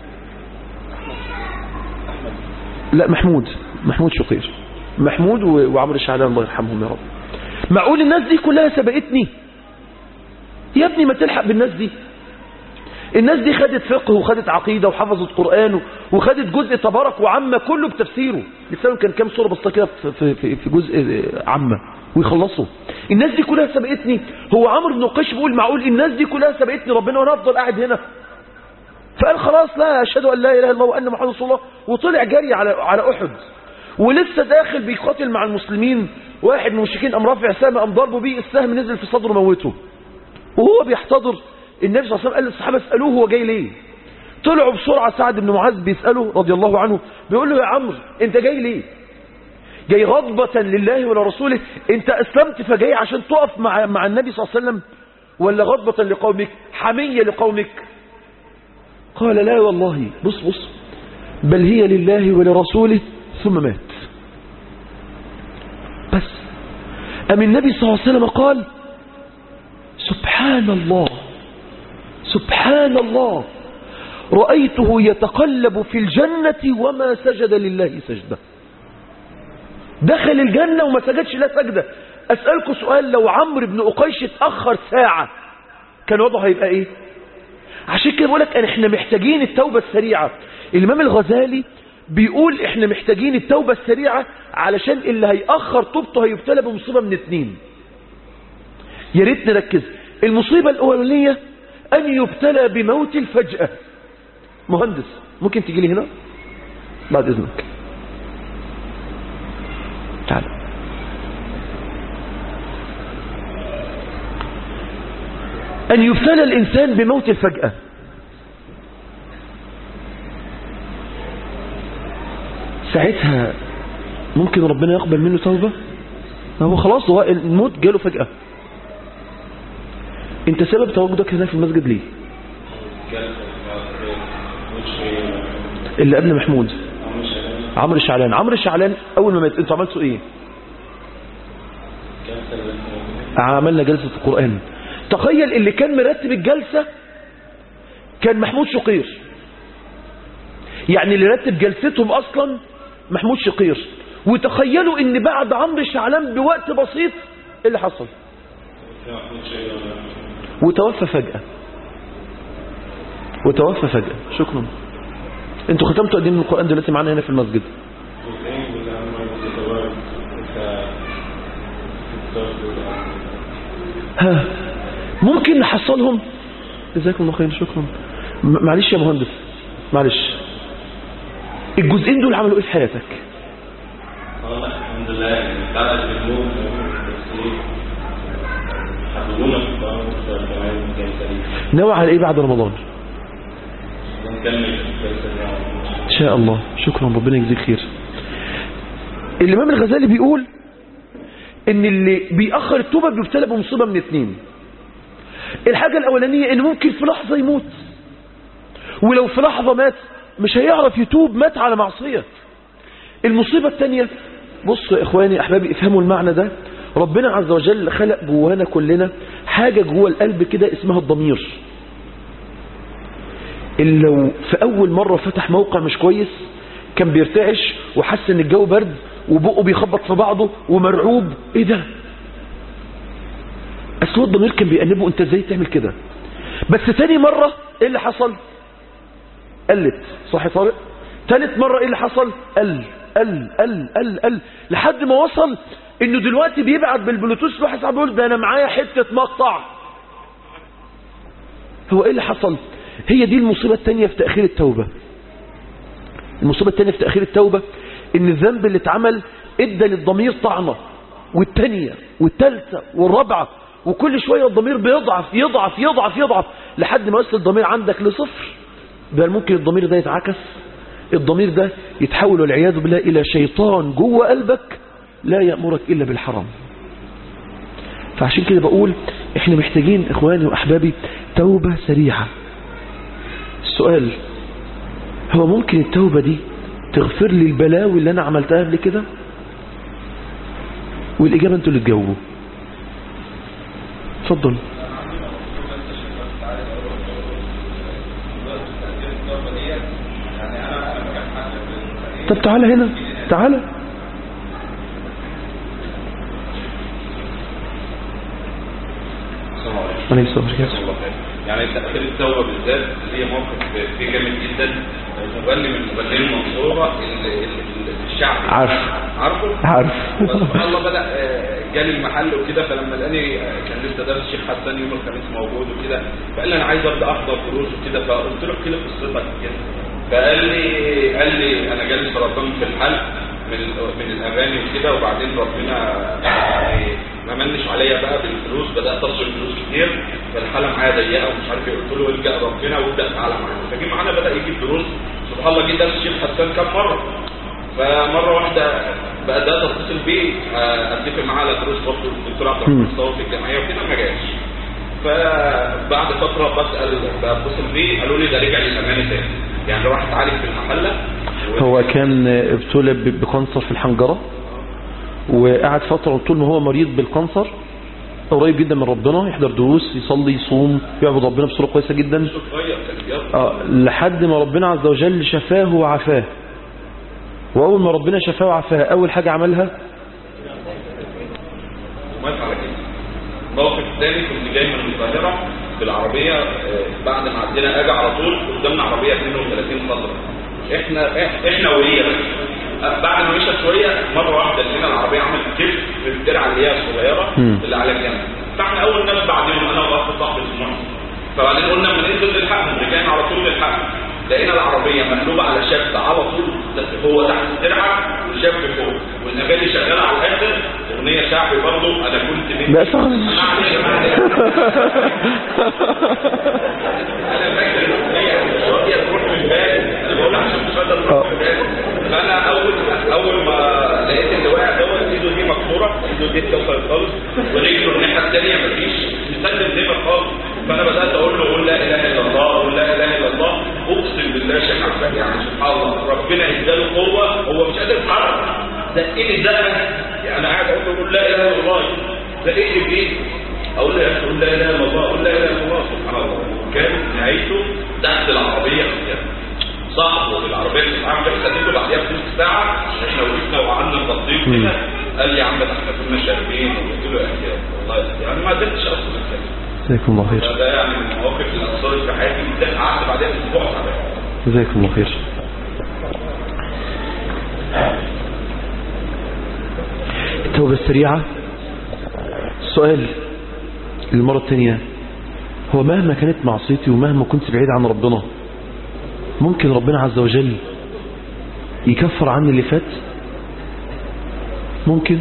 لا محمود محمود شقير محمود وعمرو شعلان الله يرحمهم يا رب معقول الناس دي كلها سبقتني يا ابني ما تلحق بالناس دي الناس دي خدت فقه وخدت عقيدة وحفظت قرآن وخدت جزء تبارك وعامة كله بتفسيره لسانه كان كام صورة بسيطة كده في, في, في جزء عامة ويخلصوا الناس دي كلها سبقتني هو عمرو بن قيش بيقول معقول الناس دي كلها سبقتني ربنا وانا افضل قاعد هنا فقال خلاص لا اشهد ان لا اله الا الله وان محمد رسول الله وطلع جري على على احد ولسه داخل بيقاتل مع المسلمين واحد من المشركين قام رافع سهم قام ضربه بيه السهم نزل في صدره موته وهو بيحتضر النبي صلى الله عليه وسلم قال للصحابه اسالوه هو جاي ليه طلعوا بسرعه سعد بن معاذ بيساله رضي الله عنه بيقول له يا عمرو انت جاي ليه جاي غضبة لله ولرسوله انت اسلمت فجاي عشان تقف مع, مع النبي صلى الله عليه وسلم ولا غضبة لقومك حمية لقومك قال لا والله بص بص بل هي لله ولرسوله ثم مات بس أم النبي صلى الله عليه وسلم قال سبحان الله سبحان الله رأيته يتقلب في الجنة وما سجد لله سجدة دخل الجنة وما سجدش لا سجدة أسألكم سؤال لو عمرو بن أقيش اتأخر ساعة كان وضعه هيبقى ايه عشان كده بقول لك احنا محتاجين التوبة السريعة الإمام الغزالي بيقول احنا محتاجين التوبة السريعة علشان اللي هيأخر توبته هيبتلى بمصيبة من اتنين يا ريت نركز المصيبة الأولانية أن يبتلى بموت الفجأة مهندس ممكن تيجي لي هنا بعد إذنك تعال أن يبتلى الإنسان بموت الفجأة ساعتها ممكن ربنا يقبل منه توبة ما هو خلاص هو الموت جاله فجأة انت سبب تواجدك هنا في المسجد ليه اللي قبل محمود عمرو الشعلان عمرو الشعلان اول ما مات انتوا عملتوا ايه عملنا جلسة القرآن تخيل اللي كان مرتب الجلسة كان محمود شقير يعني اللي رتب جلستهم اصلا محمود شقير وتخيلوا ان بعد عمرو الشعلان بوقت بسيط ايه اللي حصل وتوفى فجأة وتوفى فجأة شكرا انتوا ختمتوا قديم القرآن دلوقتي معانا هنا في المسجد ها ممكن نحصلهم جزاكم الله خير شكرا م- معلش يا مهندس معلش الجزئين دول عملوا ايه في حياتك الحمد لله يعني بتاعت الموت بس ايه حببونا في القرآن كمان كان سليم ناوي على ايه بعد رمضان ونكمل في الجلسة دي ان شاء الله شكرا ربنا يجزيك خير الامام الغزالي بيقول ان اللي بيأخر التوبة بيبتلى بمصيبة من اتنين الحاجة الاولانية ان ممكن في لحظة يموت ولو في لحظة مات مش هيعرف يتوب مات على معصية المصيبة الثانية بصوا يا اخواني احبابي افهموا المعنى ده ربنا عز وجل خلق جوانا كلنا حاجة جوا القلب كده اسمها الضمير اللي لو في أول مرة فتح موقع مش كويس كان بيرتعش وحس ان الجو برد وبقه بيخبط في بعضه ومرعوب ايه ده اصل هو الضمير كان بيأنبه انت ازاي تعمل كده بس تاني مرة ايه اللي حصل قلت صح يا طارق تالت مرة ايه اللي حصل قل قل قل قل قل لحد ما وصل انه دلوقتي بيبعت بالبلوتوث لواحد صاحبه يقول ده انا معايا حتة مقطع هو ايه اللي حصل هي دي المصيبة التانية في تأخير التوبة المصيبة التانية في تأخير التوبة ان الذنب اللي اتعمل ادى للضمير طعنة والتانية والتالتة والرابعة وكل شوية الضمير بيضعف يضعف يضعف يضعف لحد ما يصل الضمير عندك لصفر بل ممكن الضمير ده يتعكس الضمير ده يتحول والعياذ بالله إلى شيطان جوه قلبك لا يأمرك إلا بالحرام فعشان كده بقول احنا محتاجين اخواني واحبابي توبة سريعة السؤال هو ممكن التوبة دي تغفر لي البلاوي اللي انا عملتها قبل كده والاجابة انتوا اللي تجاوبوا اتفضل طب تعالى هنا تعالى عليه الصلاة والسلام يعني تأخير التوبة بالذات هي موقف فيه جامد جدا مغني من مغنيين المنصورة ال- ال- ال- الشعبي عارف عارفه؟ عارف سبحان الله بدأ آه، جالي المحل وكده فلما لقاني آه، كان لسه درس الشيخ حسان يوم الخميس موجود وكده فقال لي انا عايز ابدا احضر دروس وكده فقلت له احكي لي قصتك كده فقال لي قال لي انا جالي سرطان في الحلق من من الاغاني وكده وبعدين ربنا يعني ما منش عليا بقى بالفلوس بدات اصرف فلوس كتير فالحاله معايا ضيقه ومش عارف ايه قلت له الجا ربنا وابدا تعالى معانا فجه معانا بدا يجيب دروس سبحان الله جه درس الشيخ حسان كام مره فمره واحده بقى ده اتصل بيه آه، اتفق معاه على دروس برضه الدكتور عبد الرحمن مم. الصاوي في الجمعيه وكده ما جاش فبعد فتره بسال بتصل بيه قالوا لي ده رجع للامانه تاني يعني راح اتعالج في المحله و- هو كان ابتلى ب- بكانسر في الحنجرة وقعد فترة طول ما هو مريض بالكانسر قريب جدا من ربنا يحضر دروس يصلي يصوم يعبد ربنا بصورة كويسة جدا صغير كان بيضرب آه، لحد ما ربنا عز وجل شفاه وعافاه وأول ما ربنا شفاه وعافاه أول حاجة عملها ومات على كده موقف تاني كنت جاي من القاهرة بالعربية آه، بعد ما عدينا اجي على طول قدامنا عربية 32 خضرا احنا إح- احنا وهي بس آه، بعد ما مشت شوية مرة واحدة لقينا العربية عملت كيف في الدرعة اللي هي الصغيرة مم. اللي على الجنب فاحنا اول ناس بعدين انا واخد صاحبي اسمه فبعدين قلنا ما ننزل نلحقهم رجعنا على طول نلحقهم لقينا العربية مقلوبة على شاب على طول بس هو تحت الدرعة والشاب فوق والنبالي شغالة على الآخر أغنية شعبي برضه أنا كنت من بقى صغر أنا عليا معايا. انا فاكر الاغنيه مش راضيه تروح من بالي انا بقول عشان مش راضيه تروح من بالي فانا اول اول ما لقيت اللي واقع دوت ايده دي مكسوره ايده دي اتكسرت خالص ورجله الناحيه الثانيه مفيش مسلم زي ما خالص فانا بدات اقول له قول لا اله الا الله قول لا اله الا الله اقسم بالله شيخ عبد يعني سبحان الله ربنا اداله قوه هو مش قادر يتحرك زقني زقه يعني انا قاعد اقول له قول لا اله الا الله زقني بايدي اقول له يا اخي قول لا اله الا الله قول لا اله الا الله سبحان الله كان نهايته تحت العربيه يعني صاحبه العربيه اللي معاه كان خدته بعديها بنص ساعه احنا وقفنا وقعدنا نغطيه كده قال لي يا عم ده احنا كنا شاربين وقلت له يا اخي والله يعني ما قدرتش اصلا اتكلم جزاكم الله خير فده يعني من المواقف اللي اثرت في حياتي جدا قعدت بعدها اسبوع تعبان جزاكم الله خير التوبة السريعة السؤال للمرة الثانية هو مهما كانت معصيتي ومهما كنت بعيد عن ربنا ممكن ربنا عز وجل يكفر عني اللي فات ممكن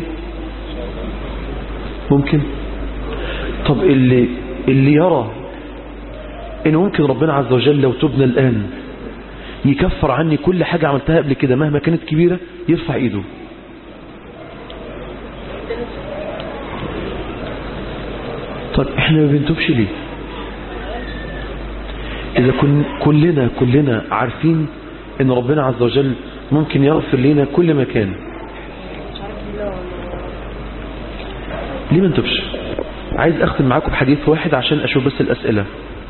ممكن طب اللي اللي يرى ان ممكن ربنا عز وجل لو تبنا الآن يكفر عني كل حاجة عملتها قبل كده مهما كانت كبيرة يرفع ايده طب احنا ما بنتوبش ليه اذا كن كلنا كلنا عارفين ان ربنا عز وجل ممكن يغفر لنا كل مكان ليه ما نتوبش عايز اختم معاكم بحديث واحد عشان اشوف بس الاسئله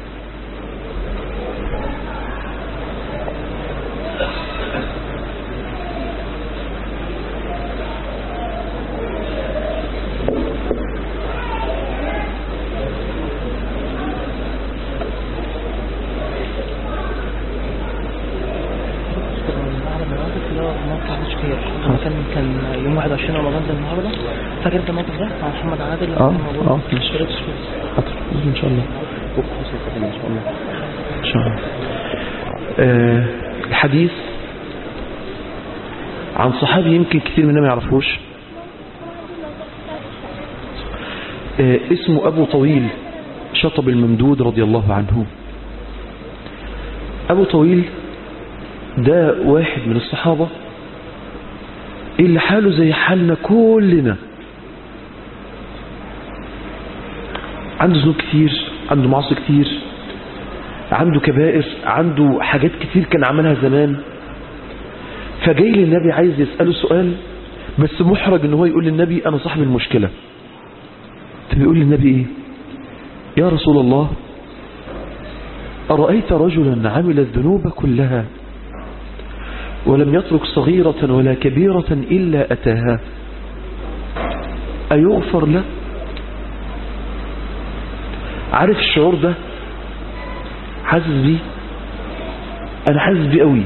على المواقف اللي هو موقع تشكير لما كان كان يوم 21 رمضان زي النهارده فاكر انت الموقف ده مع محمد عادل اه موجود اه في ماشي. تشكيلات تشكيل حاضر ان شاء الله ان شاء الله ان شاء الله آه الحديث عن صحابي يمكن كثير مننا ما يعرفوش آه اسمه ابو طويل شطب الممدود رضي الله عنه ابو طويل ده واحد من الصحابة اللي حاله زي حالنا كلنا عنده ذنوب كتير عنده معاصي كتير عنده كبائر عنده حاجات كتير كان عملها زمان فجاي للنبي عايز يسأله سؤال بس محرج ان هو يقول للنبي انا صاحب المشكلة فبيقول للنبي ايه يا رسول الله أرأيت رجلا عمل الذنوب كلها ولم يترك صغيرة ولا كبيرة إلا أتاها أيغفر له عارف الشعور ده حاسس بيه أنا حاسس بيه قوي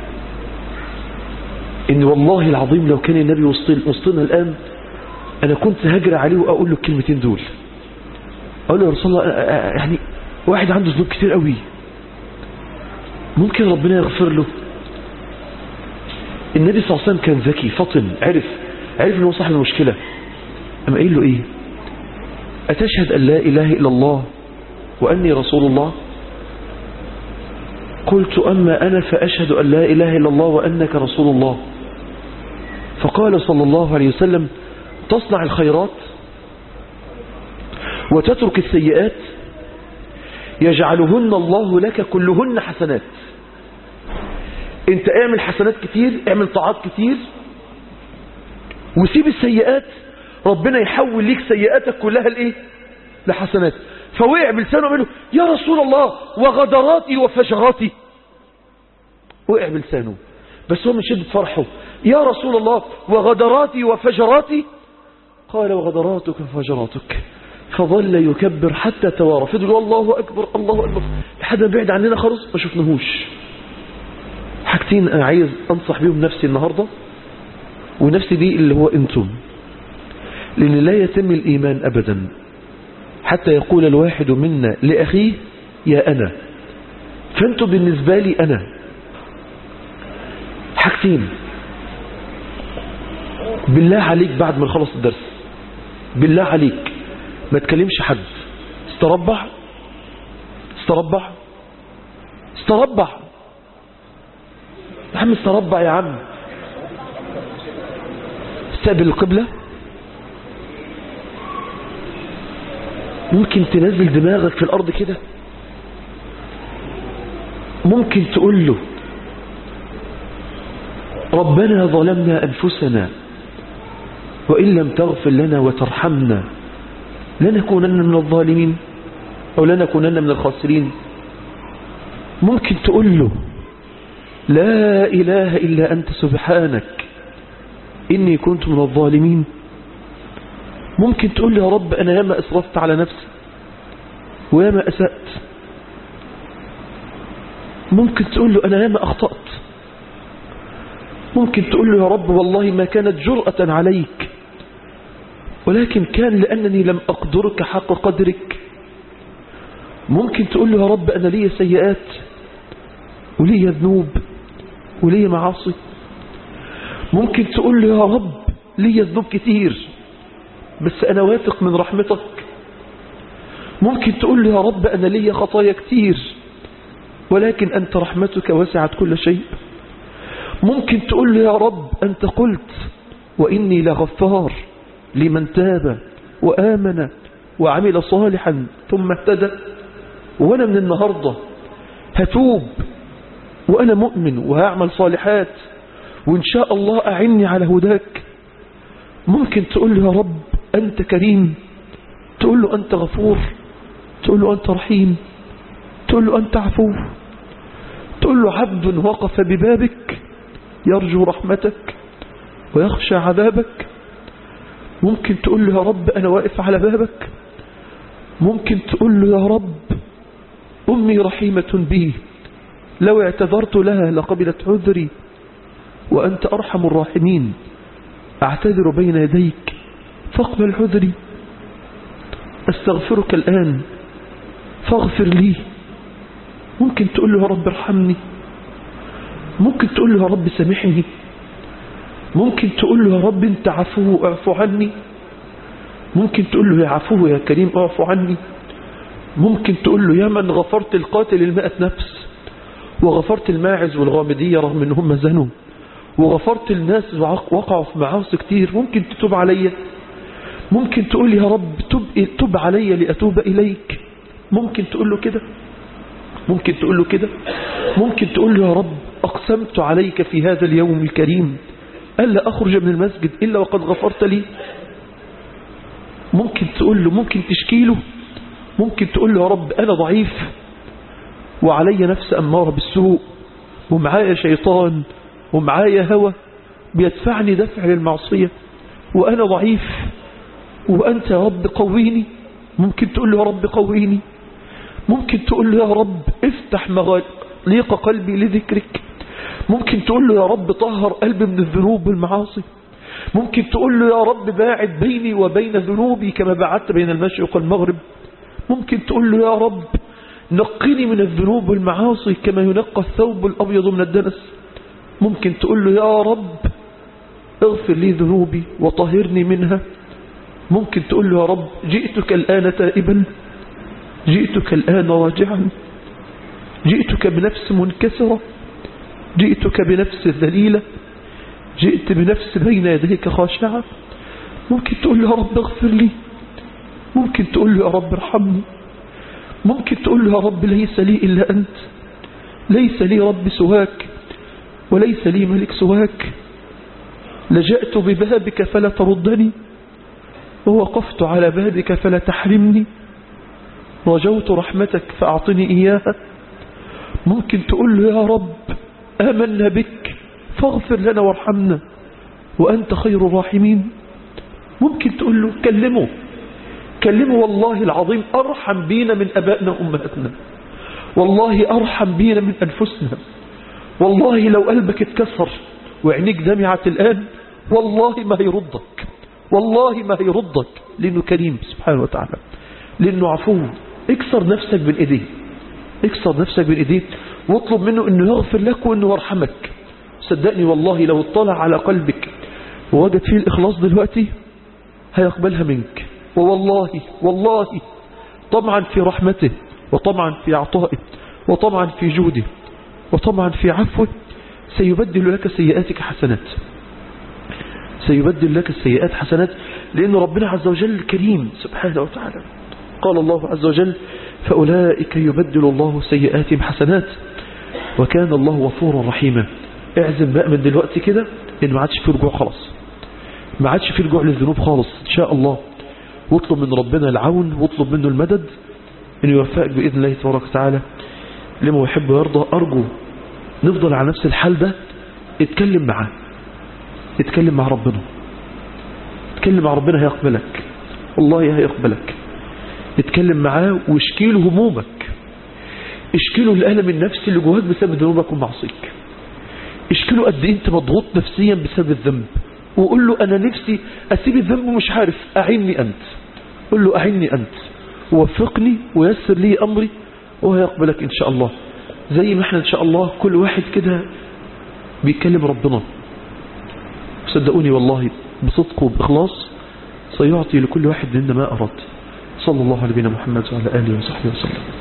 إن والله العظيم لو كان النبي وسطنا وسطنا الآن أنا كنت هجري عليه وأقول له الكلمتين دول أقول له يا رسول الله أنا- أنا- يعني واحد عنده ذنوب كتير قوي ممكن ربنا يغفر له النبي صلى الله عليه وسلم كان ذكي فطن عرف عرف ان هو صاحب المشكلة اما قايل له ايه اتشهد ان لا اله الا الله واني رسول الله قلت اما انا فاشهد ان لا اله الا الله وانك رسول الله فقال وقال صلى الله عليه وسلم تصنع الخيرات وتترك السيئات يجعلهن الله لك كلهن حسنات انت اعمل حسنات كتير اعمل طاعات كتير وسيب السيئات ربنا يحول ليك سيئاتك كلها لايه لحسنات فوقع بلسانه منه يا رسول الله وغدراتي وفجراتي وقع بلسانه بس هو من شدة فرحه يا رسول الله وغدراتي وفجراتي قال وغدراتك وفجراتك فظل يكبر حتى توارى فضل الله أكبر الله أكبر لحد ما بعد عننا خالص ما شفناهوش حاجتين أنا عايز أنصح بيهم نفسي النهاردة ونفسي دي اللي هو أنتم لأن لا يتم الإيمان أبدا حتى يقول الواحد منا لأخيه يا أنا فأنتم بالنسبة لي أنا حاجتين بالله عليك بعد ما نخلص الدرس بالله عليك ما تكلمش حد استربع استربع استربع يا عم استربع يا عم استقبل القبلة ممكن تنزل دماغك في الأرض كده ممكن تقول له ربنا ظلمنا أنفسنا وإن لم تغفر لنا وترحمنا لنكونن من الظالمين أو لنكونن من الخاسرين ممكن تقول له لا إله إلا أنت سبحانك إني كنت من الظالمين ممكن تقول له يا رب أنا ياما أسرفت على نفسي وياما أسأت ممكن تقول له أنا ياما أخطأت ممكن تقول له يا رب والله ما كانت جرأة عليك ولكن كان لأنني لم أقدرك حق قدرك ممكن تقول له يا رب أنا لي سيئات ولي ذنوب ولي معاصي ممكن تقول له يا رب لي ذنوب كتير بس أنا واثق من رحمتك ممكن تقول له يا رب أنا لي خطايا كتير ولكن أنت رحمتك وسعت كل شيء ممكن تقول له يا رب أنت قلت وإني لغفار لمن تاب وآمن وعمل صالحا ثم اهتدى وأنا من النهاردة هتوب وأنا مؤمن وهعمل صالحات وإن شاء الله أعني على هداك ممكن تقول له يا رب أنت كريم تقول له أنت غفور تقول له أنت رحيم تقول له أنت عفو تقول له عبد وقف ببابك يرجو رحمتك ويخشى عذابك ممكن تقول له يا رب أنا واقف على بابك ممكن تقول له يا رب أمي رحيمة بي لو اعتذرت لها لقبلت عذري وأنت أرحم الراحمين أعتذر بين يديك فاقبل عذري أستغفرك الآن فاغفر لي ممكن تقول له يا رب ارحمني ممكن تقول له يا رب سامحني ممكن تقول له يا رب انت عفو اعفو عني ممكن تقول له يا عفو يا كريم اعفو عني ممكن تقول له يا من غفرت القاتل المائة نفس وغفرت الماعز والغامدية رغم ان هم زنوا وغفرت الناس وقعوا في معاصي كتير ممكن تتوب عليا ممكن تقول يا رب تب, تب علي لأتوب إليك ممكن تقول له كده ممكن تقول له كده ممكن تقول له يا رب أقسمت عليك في هذا اليوم الكريم ألا أخرج من المسجد إلا وقد غفرت لي ممكن تقول له ممكن تشكي له ممكن تقول له يا رب أنا ضعيف وعلي نفس أمارة بالسوء ومعايا شيطان ومعايا هوى بيدفعني دفع للمعصية وأنا ضعيف وأنت يا رب قويني ممكن تقول له يا رب قويني ممكن تقول له يا رب افتح مغاليق قلبي لذكرك ممكن تقول له يا رب طهر قلبي من الذنوب والمعاصي ممكن تقول له يا رب باعد بيني وبين ذنوبي كما بعدت بين المشرق والمغرب ممكن تقول له يا رب نقني من الذنوب والمعاصي كما ينقى الثوب الأبيض من الدنس ممكن تقول له يا رب اغفر لي ذنوبي وطهرني منها ممكن تقول له يا رب جئتك الآن تائبا جئتك الآن راجعا جئتك بنفس منكسرة جئتك بنفس ذليلة جئت بنفس بين يديك خاشعة ممكن تقول له يا رب اغفر لي ممكن تقول له يا رب ارحمني ممكن تقول له يا رب ليس لي إلا أنت ليس لي رب سواك وليس لي ملك سواك لجأت ببابك فلا تردني ووقفت على بابك فلا تحرمني رجوت رحمتك فأعطني إياها ممكن تقول له يا رب آمنا بك فاغفر لنا وارحمنا وأنت خير الراحمين ممكن تقول له كلمه كلمه والله العظيم أرحم بينا من أبائنا وأمهاتنا والله أرحم بينا من أنفسنا والله لو قلبك اتكسر وعينيك دمعت الآن والله ما هيردك والله ما هيردك لأنه كريم سبحانه وتعالى لأنه عفو اكسر نفسك بين ايديه اكسر نفسك بين ايديه واطلب منه انه يغفر لك وانه يرحمك صدقني والله لو اطلع على قلبك ووجد فيه الإخلاص دلوقتي هيقبلها منك ووالله والله طبعا في رحمته وطبعا في عطائه وطبعا في جوده وطبعا في عفوه سيبدل لك سيئاتك حسنات سيبدل لك السيئات حسنات لأن ربنا عز وجل كريم سبحانه وتعالى قال الله عز وجل فأولئك يبدل الله سيئاتهم حسنات وكان الله غفورا رحيما اعزم بقى من دلوقتي كده ان ما عادش في رجوع خلاص ما عادش في رجوع للذنوب خالص ان شاء الله واطلب من ربنا العون واطلب منه المدد انه يوفقك باذن الله تبارك وتعالى لما يحب ويرضى ارجو نفضل على نفس الحال ده اتكلم معاه اتكلم مع ربنا اتكلم مع ربنا هيقبلك والله هيقبلك اتكلم معاه واشكي له همومك اشكي له الألم النفسي اللي جواك بسبب ذنوبك ومعصيك اشكي له قد ايه انت مضغوط نفسيا بسبب الذنب وقول له انا نفسي اسيب الذنب ومش عارف اعني انت قول له اعني انت ووفقني ويسر لي امري وهو يقبلك ان شاء الله زي ما احنا ان شاء الله كل واحد كده بيتكلم ربنا صدقوني والله بصدق وبإخلاص سيعطي لكل واحد منا ما أراد صلى الله على نبينا محمد وعلى آله وصحبه وسلم